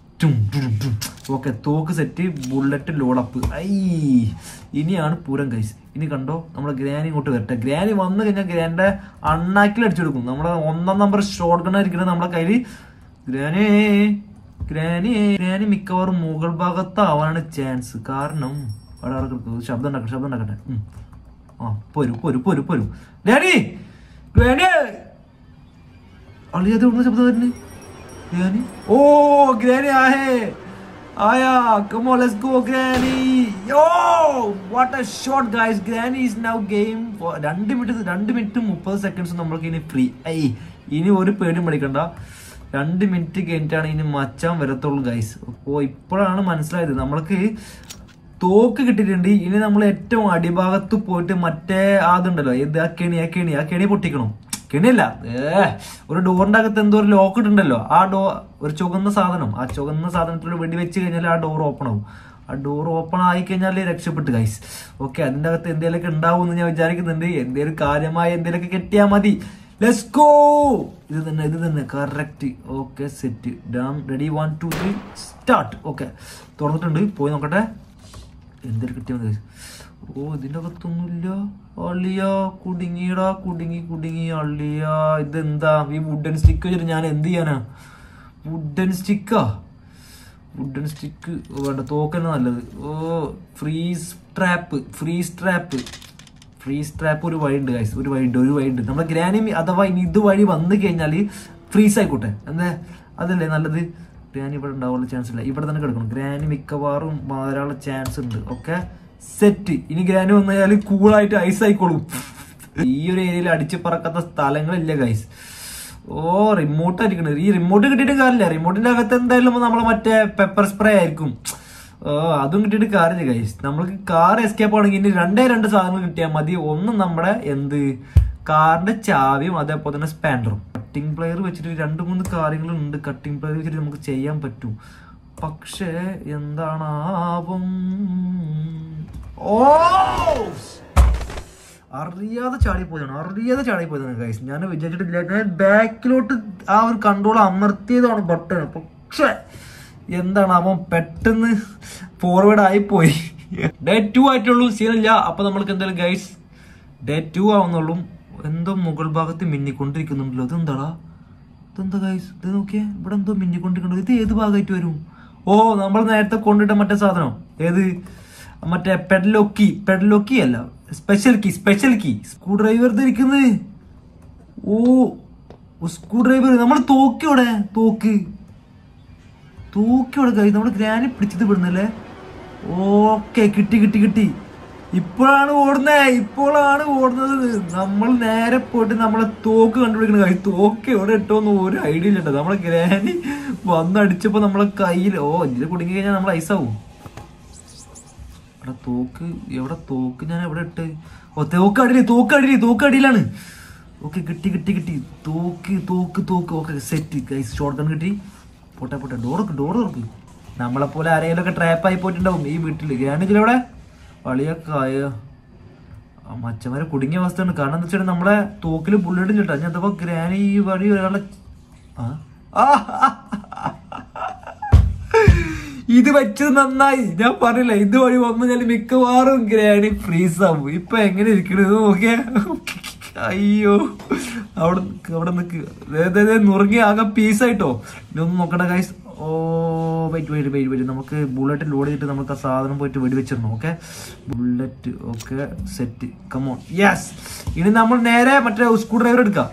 Speaker 1: ഓക്കെ തോക്ക് സെറ്റ് ബുള്ളറ്റ് ലോഡപ്പ് ഐ ഇനിയാണ് പൂരം കൈസ് ഇനി കണ്ടോ നമ്മളെ ഗ്രാനി ഇങ്ങോട്ട് വരട്ടെ ഗ്രാനി വന്നു കഴിഞ്ഞാൽ ഗ്രാനിന്റെ അണ്ണാക്കിൽ അടിച്ചെടുക്കും നമ്മളെ ഒന്നാം നമ്പർ ഷോട്ട് ഗൺ ഇരിക്കുന്നത് നമ്മളെ കയ്യിൽ ഗ്രാനി ഗ്രാനി ഗ്രാനി മിക്കവാറും മുകൾ ഭാഗത്താവാനാണ് ചാൻസ് കാരണം അവിടെ അവിടെ കിടക്കും. ശബ്ദം ഉണ്ടാക്കട്ടെ ശബ്ദം ഉണ്ടാക്കട്ടെ ഉം. ആ പോരു പോരു പോരു പോരു ഗ്രാനി ഗ്രാനി അളിയത് എവിടുന്ന ശബ്ദം വരുന്നത് ഗ്രാനി ഓ ഗ്രാനി ആഹേ ആയാ come on let's go granny yo what a shot guys granny is now game രണ്ട് മിനിറ്റ് രണ്ട് മിനിറ്റ് മുപ്പത് സെക്കൻഡ്സ് നമ്മൾക്ക് ഇനി ഫ്രീ ഐ ഇനി ഒരു പേടിയും പഠിക്കണ്ട രണ്ട് മിനിറ്റ് കഴിഞ്ഞിട്ടാണ് ഇനി മച്ചാൻ വരത്തുള്ളൂ ഗൈസ് അപ്പോൾ ഇപ്പോഴാണ് മനസ്സിലായത് നമ്മൾക്ക് തോക്ക് കിട്ടിയിട്ടുണ്ട് ഇനി നമ്മൾ ഏറ്റവും അടിഭാഗത്ത് പോയിട്ട് മറ്റേ അതുണ്ടല്ലോ ഏത് ആ കെണി ആ കെണി ആ കെണി പൊട്ടിക്കണം കെണിയല്ല ഏ ഒരു ഡോറിന്റെ അകത്ത് എന്തോ ഒരു ലോക്ക് ഇട്ടുണ്ടല്ലോ ആ ഡോ ഒരു ചുവന്ന സാധനം ആ ചുവന്ന സാധനത്തിൽ വെടി വെച്ച് കഴിഞ്ഞാൽ ആ ഡോർ ഓപ്പൺ ആവും ആ ഡോർ ഓപ്പൺ ആയി കഴിഞ്ഞാൽ രക്ഷപ്പെട്ട് ഗൈസ് ഓക്കെ അതിന്റെ അകത്ത് എന്തെങ്കിലുമൊക്കെ ഉണ്ടാവും എന്ന് ഞാൻ വിചാരിക്കുന്നുണ്ട് എന്തെങ്കിലും കാര്യമായ എന്തെങ്കിലുമൊക്കെ കെട്ടിയാൽ മതി ലെറ്റ്സ് ഗോ ഇത് തന്നെ ഇത് തന്നെ correct okay set damn ready one two three start okay തുറന്നിട്ടുണ്ട് പോയി നോക്കട്ടെ എന്തൊരു കിട്ടിയ മതി ഓ ഇതിന്റെ അകത്തൊന്നുമില്ല അള്ളിയ കുടുങ്ങിയടാ കുടുങ്ങി കുടുങ്ങി അള്ളിയ ഇതെന്താ ഈ വുഡൻ സ്റ്റിക്ക് വെച്ചിട്ട് ഞാൻ എന്ത് ചെയ്യാനാ വുഡൻ സ്റ്റിക്കാ വുഡൻ സ്റ്റിക്ക് വേണ്ട തോക്കന്നെ നല്ലത് ഓ freeze trap freeze trap freeze trap ഒരു വഴിയുണ്ട് ഗൈസ് ഒരു വഴിയുണ്ട് ഒരു വഴിയുണ്ട് നമ്മുടെ ഗ്രാനി അഥവാ ഇനി ഇത് വഴി വന്നു കഴിഞ്ഞാൽ ഫ്രീസ് ആയിക്കോട്ടെ എന്താ അതല്ലേ നല്ലത് ഗ്രാനി ഇവിടെ ഉണ്ടാവാനുള്ള ചാൻസ് ഇല്ല ഇവിടെ തന്നെ കിടക്കണം ഗ്രാനി മിക്കവാറും മാറാനുള്ള ചാൻസ് ഉണ്ട് ഓക്കെ സെറ്റ് ഇനി ഗ്രാനി വന്നു കഴിഞ്ഞാൽ കൂളായിട്ട് ഐസ് ആയിക്കോളും ഈ ഒരു ഏരിയയിൽ അടിച്ചു പറക്കാത്ത സ്ഥലങ്ങളില്ല ഗൈസ് ഓ റിമോട്ട് ആയിരിക്കണം ഈ റിമോട്ട് കിട്ടിയിട്ട് കാര്യമില്ല റിമോട്ടിന്റെ അകത്ത് എന്തായാലും നമ്മളെ മറ്റേ പെപ്പർ സ്പ്രേ ആയിരിക്കും ഓ അതും കിട്ടിയിട്ട് കാര്യമില്ല ഗൈസ് നമ്മൾക്ക് കാർ എസ്കേപ്പ് ആണെങ്കിൽ ഇനി രണ്ടേ രണ്ട് സാധനങ്ങൾ കിട്ടിയാൽ മതി ഒന്ന് നമ്മുടെ എന്ത് കാറിന്റെ ചാവിയും അതേപോലെ തന്നെ സ്പാൻഡറും കട്ടിംഗ് പ്ലെയർ വെച്ചിട്ട് രണ്ട് മൂന്ന് കാര്യങ്ങളുണ്ട് കട്ടിംഗ് പ്ലെയർ വെച്ചിട്ട് നമുക്ക് ചെയ്യാൻ പറ്റും പക്ഷേ എന്താണാവും ഓ അറിയാതെ ചാടി പോയതാണ് അറിയാതെ ചാടി പോയതാണ് ഗൈസ് ഞാൻ വിചാരിച്ചിട്ടില്ല ഞാൻ ബാക്കിലോട്ട് ആ ഒരു കൺട്രോൾ അമർത്തിയതാണ് ബട്ടൺ പക്ഷേ എന്താണ് അവൻ പെട്ടെന്ന് ഫോർവേഡ് ആയി പോയി ഡേ ടു ആയിട്ടുള്ളൂ സീനില്ല അപ്പൊ നമ്മൾക്ക് എന്തായാലും ഗൈസ് ഡേ ടു ആവുന്നുള്ളൂ എന്തോ മുകൾ ഭാഗത്ത് മിന്നിക്കൊണ്ടിരിക്കുന്നുണ്ടല്ലോ ഇതെന്താടാ ഇതെന്താ ഗൈസ് ഇത് നോക്കിയേ ഇവിടെ എന്തോ മിന്നിക്കൊണ്ടിരിക്കണ്ടോ ഇത് ഏത് ഭാഗമായിട്ട് വരും ഓ നമ്മൾ നേരത്തെ കൊണ്ടിട്ട മറ്റേ സാധനം ഏത് മറ്റേ പെഡലോക്കി പെഡലോക്കി അല്ല special key special key screwdriver ധരിക്കുന്നത് ഓ സ്ക്രൂ ഡ്രൈവർ നമ്മൾ തോക്കിയോടെ തോക്ക് തൂക്കിയോടെ കൈ നമ്മുടെ ഗ്രാനി പിടിച്ചത് വിടുന്നല്ലേ ഓക്കെ കിട്ടി കിട്ടി കിട്ടി ഇപ്പോഴാണ് ഓടുന്നേ ഇപ്പോഴാണ് ഓടുന്നത് നമ്മൾ നേരെ പോയിട്ട് നമ്മളെ തോക്ക് കണ്ടുപിടിക്കണ കൈ തോക്ക് എവിടെ ഇട്ടോന്ന് ഒരു ഐഡിയ ഇല്ല നമ്മളെ ഗ്രാനി വന്നടിച്ചപ്പോ നമ്മളെ കയ്യിൽ ഓ ഇതിൽ കുടുങ്ങി കഴിഞ്ഞാൽ നമ്മൾ ഐസാവും എടാ തോക്ക് എവിടെ തോക്ക് ഞാൻ എവിടെ ഇട്ട് ഓ തോക്ക് അടിയില് തോക്ക് അടിയില് തോക്ക് അടിയിലാണ് ഓക്കെ കിട്ടി കിട്ടി കിട്ടി തോക്ക് തോക്ക് തോക്ക് okay set guys short gun കിട്ടി പോട്ടെ പോട്ടെ ഡോർക്ക് ഡോർ തുറക്ക് നമ്മളെ പോലെ ആരെങ്കിലും ഒക്കെ ട്രാപ്പ് ആയി പോയിട്ടുണ്ടാവും ഈ വീട്ടിൽ ഗ്രാനിജിലെവിടെ വളിയൊക്കായ മച്ചന്മാരെ കുടുങ്ങിയ അവസ്ഥയാണ് കാരണം എന്താ വെച്ചാൽ നമ്മളെ തോക്കില് ബുള്ളറ്റ് ഇല്ല ഞാൻ അഥവാ ഗ്രാനി ഈ വഴി ഒരാളെ ആ ആ, ഇത് വെച്ചത് നന്നായി ഞാൻ പറഞ്ഞില്ല ഇത് വഴി വന്നു ഞാൻ മിക്കവാറും ഗ്രാനി ഫ്രീസ് ആവും ഇപ്പൊ എങ്ങനെ ഇരിക്കണത് നോക്കിയ അയ്യോ അവിടെ നിക്ക്, അവിടെ നിക്ക് ദേ, ദേ, ദേ, നുറുങ്ങി ആകെ പീസായിട്ടോ ഇനി ഒന്ന് നോക്കണ്ട ഗൈസ് ഓ വെയിറ്റ് വെയിറ്റ് വെയിറ്റ് വെയിറ്റ് നമുക്ക് ബുള്ളറ്റ് ലോഡ് ചെയ്തിട്ട് നമുക്ക് ആ സാധനം പോയിട്ട് വെടിവെച്ചിരുന്നു okay bullet okay set come on yes ഇനി നമ്മൾ നേരെ മറ്റേ സ്ക്രൂ ഡ്രൈവർ എടുക്കാം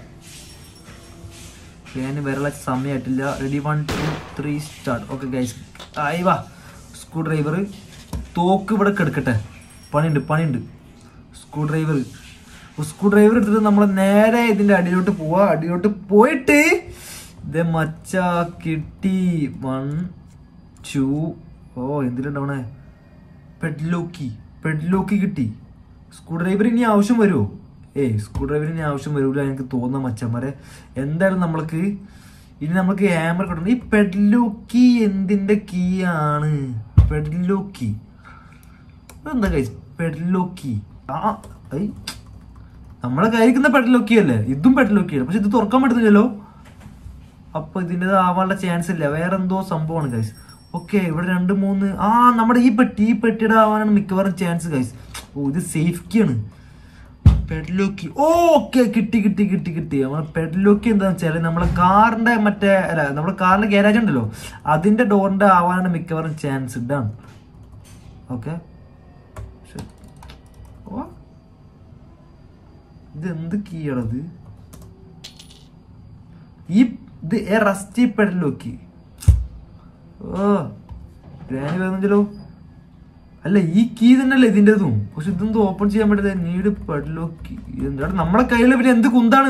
Speaker 1: ഞാൻ വരള സമയമായിട്ടില്ല ready one two three start okay guys ആയി വാ സ്ക്രൂ ഡ്രൈവർ തോക്ക് ഇവിടെ കിടക്കട്ടെ പണിയുണ്ട് പണിയുണ്ട് സ്ക്രൂ ഡ്രൈവർ സ്ക്രൂ ഡ്രൈവർ എടുത്തിട്ട് നമ്മൾ നേരെ ഇതിന്റെ അടിയിലോട്ട് പോവാ അടിയിലോട്ട് പോയിട്ട് ഇത് മച്ച കിട്ടി വൺ ടു ഓ എന്തിലുണ്ടാവണേ പെഡ്ലോക്കി പെഡ്ലോക്കി കിട്ടി സ്ക്രൂ ഡ്രൈവർ ഇനി ആവശ്യം വരുമോ ഏയ് സ്ക്രൂ ഡ്രൈവർ ഇനി ആവശ്യം വരൂല എനിക്ക് തോന്നുന്ന മച്ചന്മാരെ എന്തായാലും നമ്മൾക്ക് ഇനി നമുക്ക് ഹാമർ കിട്ടണം ഈ പെഡ്ലോക്കി എന്തിന്റെ കീ ആണ് പെഡ്ലോക്കി എന്താ കൈ പെഡ്ലോക്കി ആ ഐ നമ്മളെ കയ്യിരിക്കുന്ന പെഡലോക്കി അല്ലേ ഇതും പെഡലോക്കിയാണ് പക്ഷെ ഇത് തുറക്കാൻ പറ്റുന്നില്ലല്ലോ അപ്പൊ ഇതിൻ്റെ ആവാനുള്ള ചാൻസ് ഇല്ല വേറെ എന്തോ സംഭവമാണ് ഗൈസ് ഓക്കെ ഇവിടെ രണ്ട് മൂന്ന് ആ നമ്മുടെ ഈ പെട്ടി ഈ പെട്ടിയുടെ ആവാനാണ് മിക്കവാറും ചാൻസ് ഗൈസ് ഓ ഇത് സേഫ്റ്റിയാണ് പെഡലോക്കി ഓക്കെ കിട്ടി കിട്ടി കിട്ടി കിട്ടി നമ്മളെ പെഡലോക്കി എന്താന്ന് വെച്ചാൽ നമ്മളെ കാറിന്റെ മറ്റേ അല്ല നമ്മുടെ കാറിന്റെ ഗാരേജ് ഉണ്ടല്ലോ അതിന്റെ ഡോറിന്റെ ആവാനാണ് മിക്കവാറും ചാൻസ് ഇതാണ് ഓക്കെ ഓ ഇത് എന്ത് കീയാണത് ഈ ഇത് എ റസ്റ്റി പെഡലോക്കി ഓ ഗ്രാനി വരുന്നല്ലോ അല്ല ഈ കീ തന്നെയല്ലേ ഇതിൻ്റെതും പക്ഷെ ഇതൊന്നും ഓപ്പൺ ചെയ്യാൻ പറ്റില്ല നീട് പെഡലോക്കി എന്താണ് നമ്മളെ കയ്യിൽ പിന്നെ എന്ത് കുന്താണ്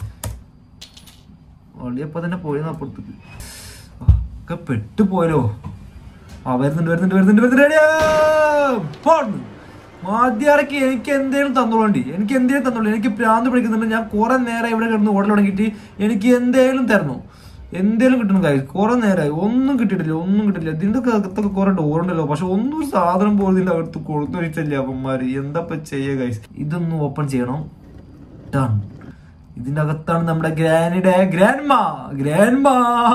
Speaker 1: ഒളിയപ്പോ തന്നെ പോയെന്ന് അപ്പുറത്തേക്ക് ആ, ഒക്കെ പെട്ടുപോയല്ലോ ആ വരുന്നുണ്ട് വരുന്നുണ്ട് വരുന്നുണ്ട് വരുന്നുണ്ട് പോണ് മാധ്യാറയ്ക്ക് എനിക്ക് എന്തേലും തന്നോളണ്ടി എനിക്ക് എന്തേലും തന്നോളൂ എനിക്ക് പ്രാന്ത് പിടിക്കുന്നുണ്ട് ഞാൻ കുറെ നേരം ഇവിടെ കിടന്ന് ഓടൽ തുടങ്ങിയിട്ട് എനിക്ക് എന്തേലും തരണം എന്തേലും കിട്ടണം കാര്യം കുറെ നേരമായി ഒന്നും കിട്ടിയിട്ടില്ല ഒന്നും കിട്ടില്ല ഇതിന്റെ അകത്തൊക്കെ കുറെ ഡോറുണ്ടല്ലോ പക്ഷെ ഒന്നും ഒരു സാധനം പോലും ഇതിന്റെ അകത്ത് കൊടുത്തൊഴിച്ചല്ലേ അവന്മാര് എന്താ ഇപ്പൊ ചെയ്യുക ഗൈസ് ഇതൊന്ന് ഓപ്പൺ ചെയ്യണം ഡൺ ഇതിന്റെ അകത്താണ് നമ്മുടെ ഗ്രാനിയുടെ ഗ്രാൻഡ്മാ ഗ്രാൻഡ്മാ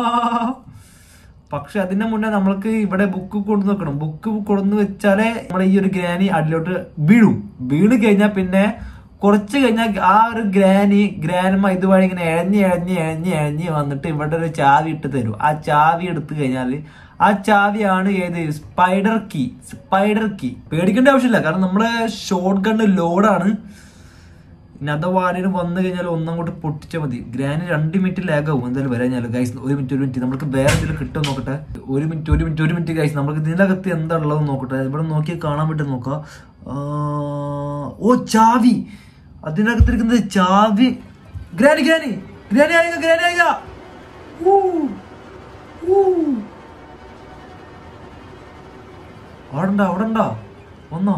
Speaker 1: പക്ഷെ അതിന്റെ മുന്നേ നമ്മൾക്ക് ഇവിടെ ബുക്ക് കൊണ്ടു വെക്കണം ബുക്ക് കൊണ്ടു വെച്ചാലേ നമ്മുടെ ഈ ഒരു ഗ്രാനി അടിലോട്ട് വീഴും വീണ് കഴിഞ്ഞാൽ പിന്നെ കുറച്ച് കഴിഞ്ഞാൽ ആ ഒരു ഗ്രാനി ഗ്രാൻഡ്മ ഇതുവഴി ഇങ്ങനെ എഴഞ്ഞ് എഴഞ്ഞ് എഴഞ്ഞ് എഴഞ്ഞ് വന്നിട്ട് ഇവിടെ ഒരു ചാവി ഇട്ട് തരും ആ ചാവി എടുത്തു കഴിഞ്ഞാൽ ആ ചാവിയാണ് ഏത് സ്പൈഡർ കീ സ്പൈഡർ കീ പേടിക്കേണ്ട ആവശ്യമില്ല കാരണം നമ്മുടെ ഷോർട്ട് ഗണ്ണ് ലോഡാണ് ഇനി അഥവാ ആരെങ്കിലും വന്നു കഴിഞ്ഞാൽ ഒന്നങ്ങോട്ട് പൊട്ടിച്ചാൽ മതി ഗ്രാനി രണ്ട് മിനിറ്റ് ലാഗ് ആവും എന്തായാലും വരാൻ ഗൈസ് ഒരു മിനിറ്റ് ഒരു മിനിറ്റ് നമുക്ക് വേറെ എന്തെങ്കിലും കിട്ടുമോ നോക്കട്ടെ ഒരു മിനിറ്റ് ഒരു മിനിറ്റ് ഒരു മിനിറ്റ് ഗൈസ് നമുക്ക് ഇതിനകത്ത് എന്താ ഉള്ളത് നോക്കട്ടെ ഇവിടെ നോക്കി കാണാൻ പറ്റും നോക്കാം ആ, ഓ ചാവി അതിനകത്തിരിക്കുന്നത് ചാവി ഗ്രാനി ഗ്രാനി ഗ്രാനി ആയ ഗ്രാനി ആയ അവിടെ ഉണ്ടാ അവിടെ ഉണ്ടാ വന്നോ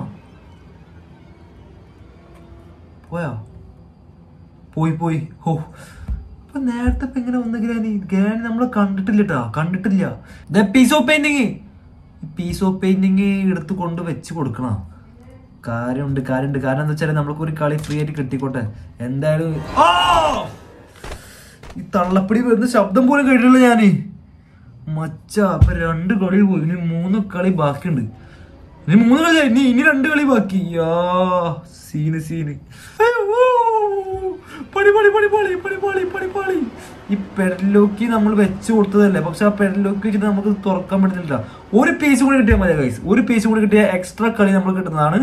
Speaker 1: പോയാ പോയി പോയി ഹോ ഇപ്പൊ നേരത്തെ ഇപ്പൊ എങ്ങനെ വന്ന ഗ്രാനി ഗ്രാനി നമ്മളെ കണ്ടിട്ടില്ല ട്ടാ കണ്ടിട്ടില്ല piece of painting piece of painting എടുത്ത് കൊണ്ട് വെച്ച് കൊടുക്കണ കാര്യമുണ്ട് കാര്യമുണ്ട് കാരണം എന്താ വെച്ചാൽ നമ്മൾക്ക് ഒരു കളി ഫ്രീ ആയിട്ട് കിട്ടിക്കോട്ടെ എന്തായാലും ആ! ഈ തള്ളപ്പടി വരുന്ന ശബ്ദം പോലും കേട്ടില്ല ഞാന് മച്ച അപ്പൊ രണ്ട് കളി പോയി ഇനി മൂന്ന് കളി ബാക്കിയുണ്ട് ഇനി മൂന്ന് കളി ഇനി ഇനി രണ്ട് കളി ബാക്കി യാ സീന് സീന് അയ്യോ, ഊ, പടി പടി പടി പടി പടി പടി പടി പടി ഈ പെഡലോക്കി നമ്മൾ വെച്ച് കൊടുത്തതല്ലേ പക്ഷെ ആ പെഡലോക്കി വെച്ചിട്ട് നമുക്ക് തുറക്കാൻ പറ്റുന്നില്ല ഒരു പീസ് കൂടി കിട്ടിയാൽ മതി ഗൈസ് ഒരു പീസ് കൂടി കിട്ടിയ എക്സ്ട്രാ കളി നമ്മൾ കിട്ടുന്നതാണ്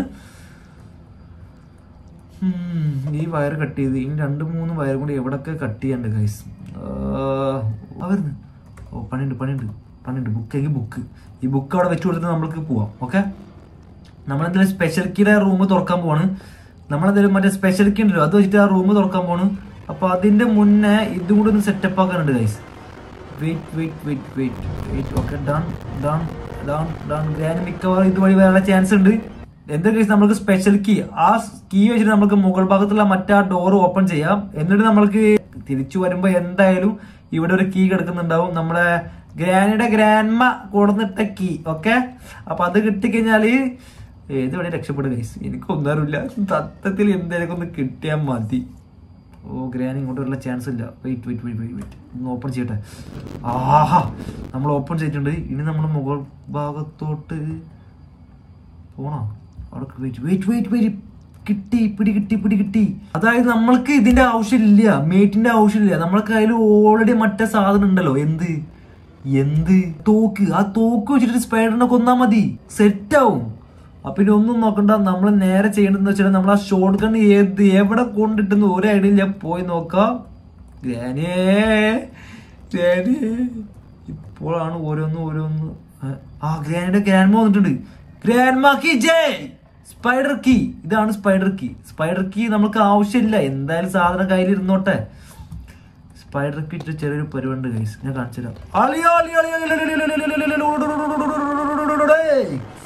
Speaker 1: ഉം, ഈ വയർ കട്ട് ചെയ്ത് ഇനി രണ്ട് മൂന്ന് വയർ കൂടി എവിടൊക്കെ കട്ട് ചെയ്യണ്ട് ഗൈസ് വരുന്നു ഓ പണിയുണ്ട് പണിയുണ്ട് പണിയുണ്ട് ബുക്ക് എങ്കിൽ ബുക്ക് ഈ ബുക്ക് അവിടെ വെച്ച് കൊടുത്തിട്ട് നമ്മൾക്ക് പോവാം ഓക്കെ നമ്മളെന്തായാലും സ്പെഷ്യൽ കീയുടെ റൂം തുറക്കാൻ പോവാണ് നമ്മളെന്തായാലും മറ്റേ സ്പെഷ്യൽ കീ ഉണ്ടല്ലോ അത് വെച്ചിട്ട് ആ റൂം തുറക്കാൻ പോണ് അപ്പൊ അതിന്റെ മുന്നേ ഇതും കൂടി ഒന്ന് സെറ്റപ്പ് ആക്കാനുണ്ട് guys wait wait wait wait wait okay done done done done ഞാൻ മിക്കവാറും ഇതുവഴി വരാനുള്ള ചാൻസ് ഉണ്ട് എന്താ കേസ് നമുക്ക് സ്പെഷ്യൽ കീ ആ കീ വെച്ചിട്ട് നമുക്ക് മുകൾ ഭാഗത്തുള്ള മറ്റേ ഡോർ ഓപ്പൺ ചെയ്യാം എന്നിട്ട് നമ്മൾക്ക് തിരിച്ചു വരുമ്പോ എന്തായാലും ഇവിടെ ഒരു കീ കിടക്കുന്നുണ്ടാവും നമ്മുടെ ഗ്രാനിയുടെ ഗ്രാൻഡ്മ കൊടുന്നിട്ട കീ ഓക്കെ അപ്പൊ അത് കിട്ടിക്കഴിഞ്ഞാല് ഏത് വഴി രക്ഷപ്പെടും ഗൈസ് എനിക്കൊന്നും അറിയില്ല തത്വത്തിൽ എന്തായാലും ഒന്ന് കിട്ടിയാൽ മതി ഓ ഗ്രാനി ഇങ്ങോട്ട് വരാനുള്ള ചാൻസ് ഇല്ല wait wait wait wait wait ഒന്ന് ഓപ്പൺ ചെയ്യട്ടെ ആഹാ നമ്മൾ ഓപ്പൺ ചെയ്തിട്ടുണ്ട് ഇനി നമ്മൾ മുകൾ ഭാഗത്തോട്ട് പോണോ അവിടെ വെയിറ്റ് വെയിറ്റ് വെയിറ്റ് വെയിറ്റ് കിട്ടി പിടി കിട്ടി പിടി കിട്ടി അതായത് നമ്മൾക്ക് ഇതിന്റെ ആവശ്യമില്ല മേറ്റിന്റെ ആവശ്യമില്ല നമ്മളെ കയ്യിൽ ഓൾറെഡി മറ്റേ സാധനം ഉണ്ടല്ലോ എന്ത് എന്ത് തോക്ക് ആ തോക്ക് വെച്ചിട്ട് സ്പൈഡറിനെ കൊന്നാ മതി സെറ്റ് ആവും അപ്പൊ ഇനി ഒന്നും നോക്കണ്ട നമ്മൾ നേരെ ചെയ്യേണ്ടതെന്ന് വെച്ചാൽ നമ്മൾ ആ ഷോർട്ട് ഗൺ ഏത് എവിടെ കൊണ്ടിട്ടെന്ന് ഒരു ഐഡിയ ഇല്ല പോയി നോക്കാം ഗ്രാനിയേ ഗ്രാനിയേ ഇപ്പോഴാണ് ഓരോന്ന് ഓരോന്ന് ആ, ആ ഗ്രാനിയുടെ ഗ്രാൻഡ്മ വന്നിട്ടുണ്ട് ഗ്രാൻഡ്മ കി ജയ് സ്പൈഡർ കീ ഇതാണ് സ്പൈഡർ കീ സ്പൈഡർ കീ നമുക്ക് ആവശ്യമില്ല എന്തായാലും സാധനം കയ്യിൽ ഇരുന്നോട്ടെ സ്പൈഡർ കീ ഇട്ട് ചെറിയൊരു പരിപാടി ഗൈസ് ഞാൻ കാണിച്ചു തരാം അളിയോ, അളിയോ, അളിയോ, അളിയോ, അളിയോ, അളിയോ, അളിയോ, അളിയോ, അളിയോ, അളിയോ, അളിയോ, അളിയോ, അളിയോ, അളിയോ, അളിയോ, അളിയോ, അളിയോ, അളിയോ, അളിയോ,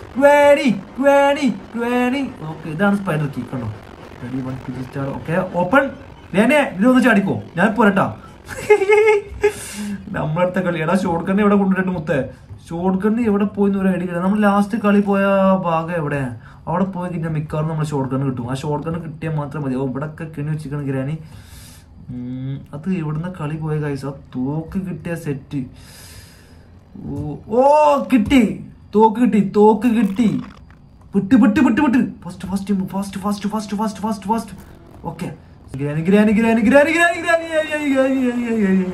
Speaker 1: ഗ്രാനി ഗ്രാനി ഗ്രാനി ഓക്കെ ഇതാണ് സ്പൈഡർ കീ കണ്ടോ ready one two star okay open ഗ്രാനിയെ ഇതിലൊന്ന് ചാടിക്കോ ഞാൻ പോരട്ടാ നമ്മളടുത്ത കളി എടാ ഷോർട്ട് കണ്ണി എവിടെ കൊണ്ടുവരട്ടെ മുത്തേ ഷോർട്ട് കണ്ണി എവിടെ പോയി ഒരു ഐഡിയ ഇല്ല നമ്മൾ ലാസ്റ്റ് കളി പോയ ഭാഗം എവിടെ അവിടെ പോയി കഴിഞ്ഞാൽ മിക്കവാറും നമ്മൾ ഷോർട്ട് കണ്ണ് കിട്ടും ആ ഷോർട്ട് കണ്ണ് കിട്ടിയാൽ മാത്രം മതി ഓ ഇവിടെ ഒക്കെ കിണി വെച്ചിരിക്കണം ഗ്രാനി ഉം, അത് എവിടുന്ന കളി പോയ കൈസ് ആ തോക്ക് കിട്ടിയ സെറ്റ് ഓ ഓ കിട്ടി തോക്ക് കിട്ടി തോക്ക് കിട്ടി വിട്ട് വിട്ട് വിട്ട് വിട്ട് first first first first first first first first okay granny granny granny granny granny granny ഐ, ഐ, ഐ, ഐ, ഐ, ഐ, ഐ.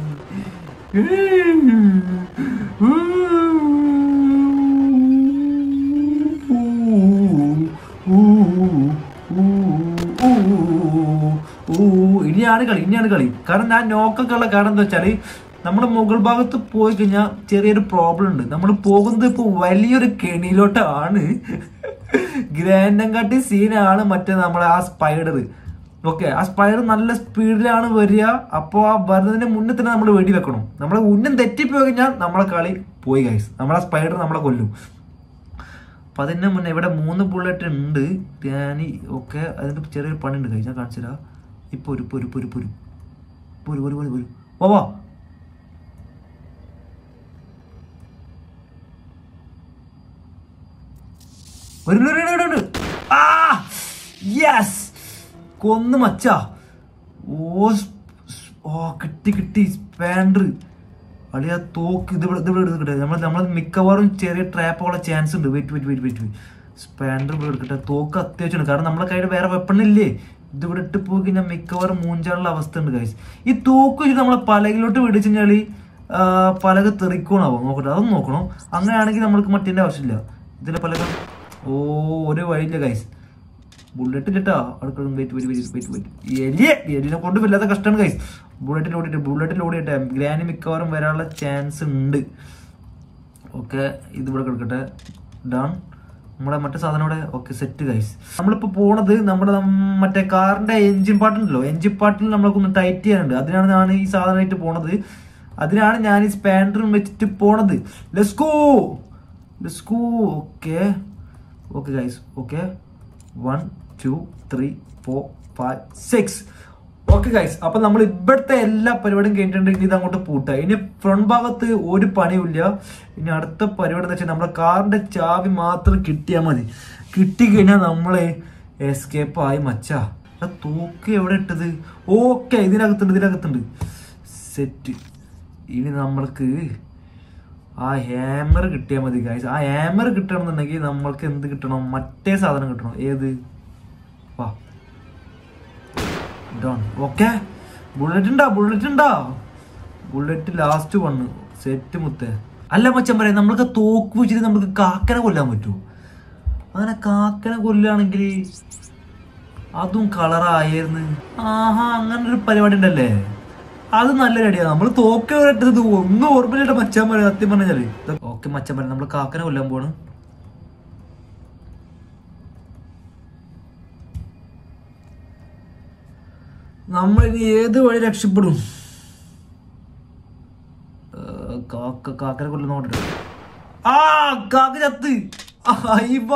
Speaker 1: ഇനിയാണ് കളി ഇനിയാണ് കളി കാരണം ഞാൻ നോക്കൊക്കെ ഉള്ള കാരണം എന്താ വെച്ചാല് നമ്മുടെ മുകൾ ഭാഗത്ത് പോയി കഴിഞ്ഞാൽ ചെറിയൊരു പ്രോബ്ലം ഉണ്ട് നമ്മൾ പോകുന്നത് ഇപ്പൊ വലിയൊരു കെണിയിലോട്ടാണ് ഗ്രാൻഡങ്കാട്ടി സീനാണ് മറ്റേ നമ്മളെ ആ സ്പൈഡർ ഓക്കെ ആ സ്പൈഡർ നല്ല സ്പീഡിലാണ് വരിക അപ്പോൾ ആ വരുന്നതിന് മുന്നേ തന്നെ നമ്മൾ വെടി വെക്കണം നമ്മളെ ഉന്നം തെറ്റിപ്പോയി കഴിഞ്ഞാൽ നമ്മളെ കളി പോയി ഗൈസ് നമ്മളെ സ്പൈഡർ നമ്മളെ കൊല്ലും അപ്പൊ അതിന് മുന്നേ ഇവിടെ മൂന്ന് ബുള്ളറ്റ് ഉണ്ട് ധ്യാനി ഒക്കെ അതിന്റെ ചെറിയൊരു പണിയുണ്ട് കഴിച്ച് ഞാൻ കാണിച്ചുതരാം ഇപ്പൊ ഒരു പൊരു പൊരു പൊരു പൊരു പൊരു പൊരു പൊരു വാ വാ ഒരു ഒരു- ഒരു- ഒരു- ഒരു. ആ യെസ് കൊന്ന് മച്ചാ ഓ സ്- സ്- ഓ കിട്ടി കിട്ടി സ്പാൻഡർ അളിയ തോക്ക് ഇത് ഇവിടെ ഇത് ഇവിടെ എടുക്കട്ടെ നമ്മൾ നമ്മൾ മിക്കവാറും ചെറിയ ട്രാപ്പുള്ള ചാൻസ് ഉണ്ട് വെയിറ്റ് വെയിറ്റ് വെയിറ്റ് വെയിറ്റ് സ്പാൻഡർ ഇവിടെ എടുക്കട്ടെ തോക്ക് അത്യാവശ്യമാണ് കാരണം നമ്മളെ കയ്യിൽ വേറെ വെപ്പൺ ഇല്ലേ ഇത് ഇവിടെ ഇട്ട് പോയി കഴിഞ്ഞാൽ മിക്കവാറും മൂഞ്ചാനുള്ള അവസ്ഥ ഉണ്ട് ഗൈസ് ഈ തോക്ക് വെച്ച് നമ്മളെ പലകിലോട്ട് പിടിച്ചു കഴിഞ്ഞാൽ പലക തെറിക്കണാവോ നോക്കട്ടെ അതൊന്നും നോക്കണം അങ്ങനെയാണെങ്കിൽ നമ്മൾക്ക് മറ്റേന്റെ ആവശ്യമില്ല ഇതിലെ പലക ഓ ഒരു വഴിയില്ല ഗൈസ് ബുള്ളറ്റ് ഇല്ലട്ടാ അടുക്കള wait wait wait wait wait എലിയെ എലിനെ കൊണ്ട് വല്ലാത്ത കഷ്ടമാണ് ഗൈസ് ബുള്ളറ്റിൽ ഓടിയിട്ട് ബുള്ളറ്റിൽ ഓടിയിട്ടെ ഗ്രാനി മിക്കവാറും വരാനുള്ള ചാൻസ് ഉണ്ട് ഓക്കെ ഇതിവിടെ കിടക്കട്ടെ ഡൺ നമ്മുടെ മറ്റേ സാധനം ഇവിടെ ഓക്കെ സെറ്റ് ഗൈസ് നമ്മളിപ്പോ പോണത് നമ്മുടെ നം- മറ്റേ കാറിന്റെ എഞ്ചിൻ പാർട്ടുണ്ടല്ലോ എഞ്ചിൻ പാർട്ടിൽ നമ്മളൊക്കെ ഒന്ന് ടൈറ്റ് ചെയ്യാനുണ്ട് അതിനാണ് ഞാൻ ഈ സാധനമായിട്ട് പോണത് അതിനാണ് ഞാൻ ഈ സ്പാൻഡറും വെച്ചിട്ട് പോണത് ലെസ്കോ ലെസ്കോ okay okay guys okay one two three four five six okay guys അപ്പൊ നമ്മൾ ഇവിടുത്തെ എല്ലാ പരിപാടിയും കഴിഞ്ഞിട്ടുണ്ട് ഇനി ഇത് അങ്ങോട്ട് പൂട്ടുക ഇനി ഫ്രണ്ട് ഭാഗത്ത് ഒരു പണിയുമില്ല ഇനി അടുത്ത പരിപാടി എന്ന് വെച്ചാൽ നമ്മുടെ കാറിന്റെ ചാവി മാത്രം കിട്ടിയാൽ മതി കിട്ടിക്കഴിഞ്ഞാൽ നമ്മളെ എസ്കേപ്പ് ആയി മച്ചാ ആ തൂക്ക് എവിടെ ഇട്ടത് ഓക്കെ ഇതിനകത്തുണ്ട് ഇതിനകത്തുണ്ട് സെറ്റ് ഇനി നമ്മൾക്ക് ആ ഹാമർ കിട്ടിയാൽ മതി ഗൈസ് ആ ഹാമർ കിട്ടണമെന്നുണ്ടെങ്കിൽ നമ്മൾക്ക് എന്ത് കിട്ടണം മറ്റേ സാധനം കിട്ടണം ഏത് വാ ഡൺ ഓക്കെ ബുള്ളറ്റ് ഉണ്ടാ ബുള്ളറ്റ് ഉണ്ടാ ബുള്ളറ്റ് ലാസ്റ്റ് വന്ന് സെറ്റ് മുത്തേ അല്ല മച്ചൻ പറയാം നമ്മൾക്ക് തോക്ക് വെച്ചിട്ട് നമുക്ക് കാക്കനെ കൊല്ലാൻ പറ്റുമോ അങ്ങനെ കാക്കനെ കൊല്ലുകയാണെങ്കിൽ അതും കളറായിരുന്നു ആഹാ അങ്ങനെ ഒരു പരിപാടി ഉണ്ടല്ലേ അത് നല്ല റെഡിയാണ് നമ്മൾ തോക്ക് ഇട്ടത് ഒന്നും ഓർമ്മയിലിട്ട് മച്ചാൻ പറയാം സത്യം പറഞ്ഞാല് ഓക്കെ മച്ചാൻ പറയാം നമ്മൾ കാക്കനെ കൊല്ലാൻ പോണ് നമ്മൾ ഇനി ഏത് വഴി രക്ഷപ്പെടും ഏ, കാക്ക കാക്കനെ കൊല്ലം നോക്കട്ടെ ആ കാക്ക ചത്ത് അയ്യപ്പാ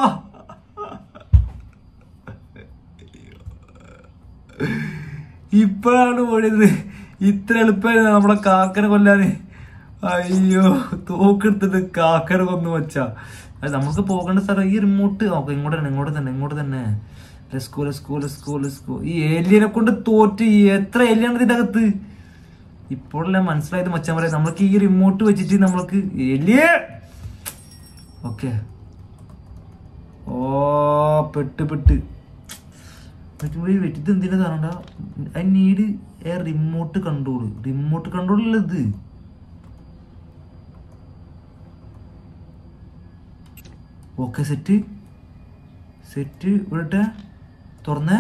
Speaker 1: ഇപ്പോഴാണ് ഓടിയത് ഇത്ര എളുപ്പമായിരുന്നു നമ്മളെ കാക്കനെ കൊല്ലാന് അയ്യോ തോക്കെടുത്തിട്ട് കാക്കനെ കൊന്നു വച്ചാ അത് നമുക്ക് പോകേണ്ട സ്ഥലം ഈ റിമോട്ട് നോക്കാം ഇങ്ങോട്ട് തന്നെ ഇങ്ങോട്ട് തന്നെ ഇങ്ങോട്ട് തന്നെ ലെസ്കോ ലെസ്കോ ലെസ്കോ ലെസ്കോ ഈ ഏലിയനെ കൊണ്ട് തോറ്റ് ഈ എത്ര ഏലിയാണ് ഇതിന്റെ അകത്ത് ഇപ്പോഴല്ലേ മനസ്സിലായത് മച്ചാൻ പറയാം നമ്മൾക്ക് ഈ റിമോട്ട് വെച്ചിട്ട് നമ്മൾക്ക് എലിയെ ഓക്കെ ഓ പെട്ട് പെട്ട് ഇത് എന്തിനാ കാണണ്ട I need a remote control remote control അല്ല ഇത് ഓക്കെ സെറ്റ് സെറ്റ് ഇവിടെ തുറന്നേ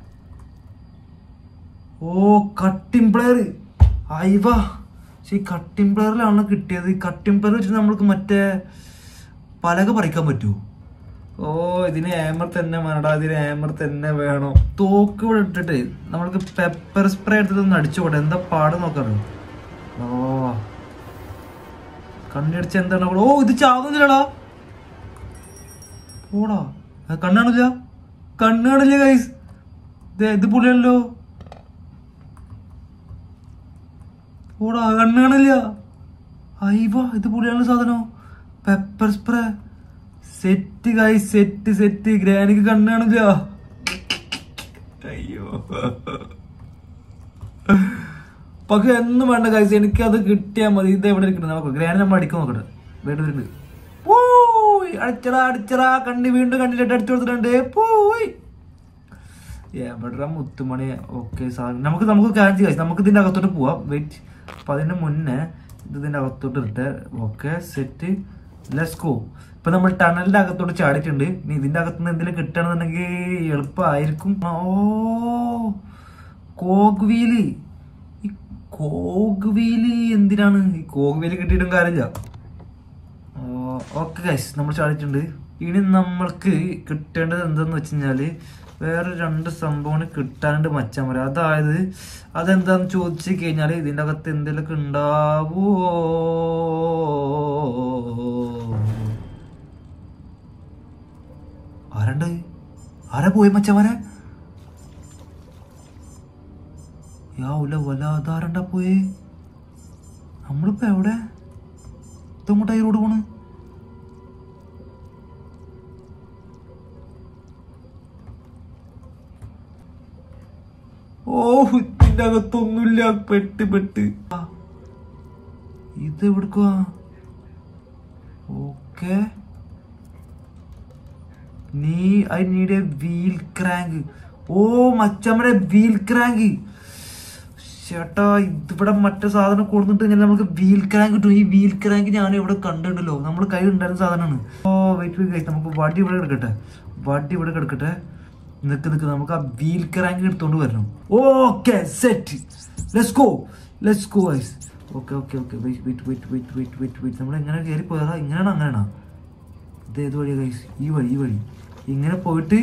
Speaker 1: ഓ കട്ടിംഗ് പ്ലെയർ അയവാ പക്ഷെ ഈ കട്ടിംഗ് പ്ലെയറിലാണ് കിട്ടിയത് ഈ കട്ടിംഗ് പ്ലെയർ വെച്ചിട്ട് നമ്മൾക്ക് മറ്റേ പലക പറിക്കാൻ പറ്റുമോ ഓ ഇതിന് ഏമർ തന്നെ വേണടാ ഇതിന് ഏമർ തന്നെ വേണം തോക്ക് ഇവിടെ ഇട്ടിട്ട് നമ്മൾക്ക് പെപ്പർ സ്പ്രേ എടുത്തിട്ട് ഒന്ന് അടിച്ചുകൂടെ എന്താ പാട് നോക്കാറ് ഓ കണ്ണടിച്ച് എന്താണ് അവിടെ? ഓ ഇത് ചാവുന്നില്ലടാ പോടാ അത് കണ്ണാണില്ല കണ്ണാണില്ല ഗൈസ് ഇത് പുള്ളിയല്ലോ പോടാ കണ്ണാണില്ല അയ്യവാ ഇത് പുള്ളിയാണ് സാധനം pepper spray set guys set set ഗ്രാനിക്ക് കണ്ണാണില്ല അയ്യോ പക്ഷെ എന്നും വേണ്ട ഗൈസ് എനിക്ക് അത് കിട്ടിയാൽ മതി ഇത് എവിടെ ഇരിക്കണം നമുക്ക് ഗ്രാനി നമ്മൾ അടിക്കാൻ നോക്കട്ടെ വീണ്ടും വരുന്നുണ്ട് പോയി അടിച്ചടാ അടിച്ചടാ കണ്ണി വീണ്ടും കണ്ണിലിട്ട് അടിച്ചു കൊടുത്തിട്ടുണ്ട് പോയി എവിടെ മുത്തുമണി ഓക്കെ സാധനം നമുക്ക് നമുക്ക് കാര്യം ചെയ്യാം നമുക്ക് ഇതിന്റെ അകത്തോട്ട് പോവാം വെയിറ്റ് അപ്പൊ അതിന് മുന്നേ ഇത് ഇതിന്റെ അകത്തോട്ട് ഇട്ട് ഓക്കെ സെറ്റ് ലെസ് ഗോ ഇപ്പൊ നമ്മൾ ടണലിന്റെ അകത്തോട്ട് ചാടിയിട്ടുണ്ട് ഇനി ഇതിന്റെ അകത്തുനിന്ന് എന്തെങ്കിലും കിട്ടണമെന്നുണ്ടെങ്കിൽ എളുപ്പമായിരിക്കും ഓ കോഗ് വീല് ഈ കോഗ് വീല് എന്തിനാണ് ഈ കോഗ് വീല് കിട്ടിയിട്ടും കാര്യമില്ല ഓക്കെ ഗൈസ് നമ്മൾ ചാടിയിട്ടുണ്ട് ഇനി നമ്മൾക്ക് കിട്ടേണ്ടത് എന്തെന്ന് വെച്ച് കഴിഞ്ഞാല് വേറെ രണ്ട് സംഭവം കിട്ടാണ്ട് മച്ചാൻ പറയാം അതായത് അതെന്താന്ന് ചോദിച്ചു കഴിഞ്ഞാല് ഇതിന്റെ അകത്ത് എന്തെങ്കിലുമൊക്കെ ഉണ്ടാവോ ആരണ്ട് ആരാ പോയി മച്ചമാരെ യാവുല വല അതാരണ്ടാ പോയി നമ്മളിപ്പോ എവിടെ ഇതങ്ങോട്ടായി റോഡ് പോണ് ഓ ഇതിന്റെ അകത്തൊന്നുമില്ല പെട്ട് പെട്ട് ആ, ഇത് എവിടുക്കുവാ ഓക്കെ നീ I need a wheel crank ഓ മച്ചമ്മടെ വീൽ ക്രാങ്ക് ചേട്ടാ ഇതിവിടെ മറ്റേ സാധനം കൊടുത്തിട്ട് കഴിഞ്ഞാൽ നമുക്ക് വീൽ ക്രാങ്ക് കിട്ടും ഈ വീൽ ക്രാങ്ക് ഞാൻ ഇവിടെ കണ്ടിട്ടുണ്ടല്ലോ നമ്മൾ കൈ ഉണ്ടായിരുന്ന സാധനമാണ് ഓ വെയിറ്റ് വെയിറ്റ് കഴിച്ച് നമുക്ക് വടി ഇവിടെ കിടക്കട്ടെ വടി ഇവിടെ കിടക്കട്ടെ നിക്ക് നിക്ക് നമുക്ക് ആ വീൽ ക്രാങ്ക് എടുത്തോണ്ട് വരണം okay set let's go let's go guys okay okay okay wait wait wait wait wait wait wait നമ്മൾ എങ്ങനെ കയറി പോയതാ ഇങ്ങനെയാണോ അങ്ങനെയാണോ ഇത് ഏത് വഴിയാ ഗൈസ് ഈ വഴി ഈ വഴി ഇങ്ങനെ പോയിട്ട്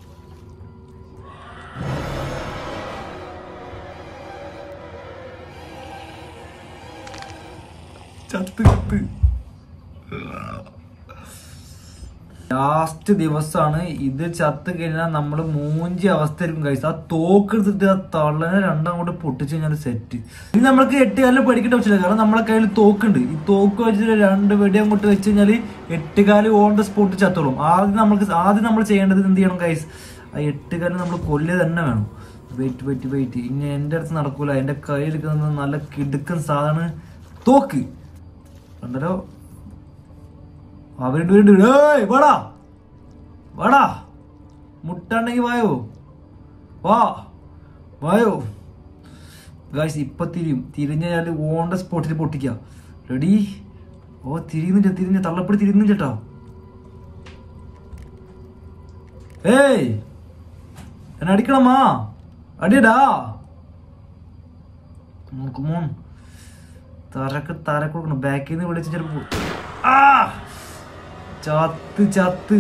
Speaker 1: ചത്ത് ചത്ത് ലാസ്റ്റ് ദിവസമാണ് ഇത് ചത്ത് കഴിഞ്ഞാൽ നമ്മൾ മൂഞ്ചി അവസ്ഥയായിരിക്കും കഴിച്ചു ആ തോക്ക് എടുത്തിട്ട് ആ തള്ളനെ രണ്ടും കൂടെ പൊട്ടിച്ച് കഴിഞ്ഞാൽ സെറ്റ് ഇനി നമ്മൾക്ക് എട്ട് കാലിൽ പഠിക്കേണ്ട ആവശ്യമില്ല കാരണം നമ്മളെ കയ്യിൽ തോക്കുണ്ട് ഈ തോക്ക് വെച്ചിട്ട് രണ്ട് വെടി അങ്ങോട്ട് വെച്ച് കഴിഞ്ഞാൽ എട്ട് കാല് ഓൺ ദ സ്പോട്ട് ചത്തോളും ആദ്യം നമ്മൾക്ക് ആദ്യം നമ്മൾ ചെയ്യേണ്ടത് എന്ത് ചെയ്യണം കൈസ് ആ എട്ട് കാലം നമ്മൾ കൊല്ലുക തന്നെ വേണം വെയിറ്റ് വെയിറ്റ് വെയിറ്റ് ഇനി എൻ്റെ അടുത്ത് നടക്കൂല എൻ്റെ കയ്യിൽ നിൽക്കുന്നത് നല്ല കിടുക്കൻ സാധനം തോക്ക് കണ്ടല്ലോ അവരുണ്ട് വരുന്നുണ്ട് ഏയ് വാടാ വാടാ മുട്ടുണ്ടെങ്കി വായോ വാ വായോ ഗായ്സ് ഇപ്പൊ തിരിയും തിരിഞ്ഞാല് ഓണ്ട സ്പോട്ടിൽ പൊട്ടിക്ക റെഡി ഓ തിരിയുന്നില്ല തിരിഞ്ഞ തള്ളപ്പടി തിരിയുന്നില്ല ചേട്ടാ ഏയ് എന്നെ അടിക്കണമാ അടിയടാ മോൻ തരക്ക് തരക്ക് കൊടുക്കണം ബാക്കിൽ നിന്ന് വിളിച്ച് ചിലപ്പോ ആ ചത്ത് ചത്ത്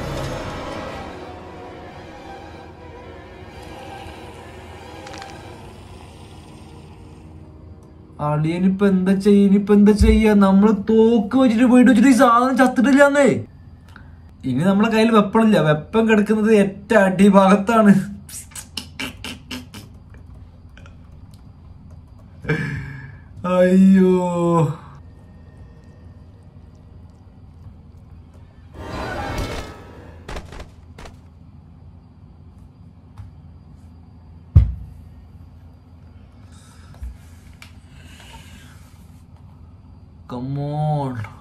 Speaker 1: അളിയനിപ്പൊ എന്താ ചെയ്യ ഇനിയിപ്പൊ എന്താ ചെയ്യാ നമ്മള് തോക്ക് വെച്ചിട്ട് പോയിട്ട് വെച്ചിട്ട് ഈ സാധനം ചത്തിട്ടില്ലാന്നേ ഇനി നമ്മളെ കയ്യിൽ വെപ്പണില്ല വെപ്പം കിടക്കുന്നത് ഏറ്റവും അടിഭാഗത്താണ് അയ്യോ കമ്മോൺ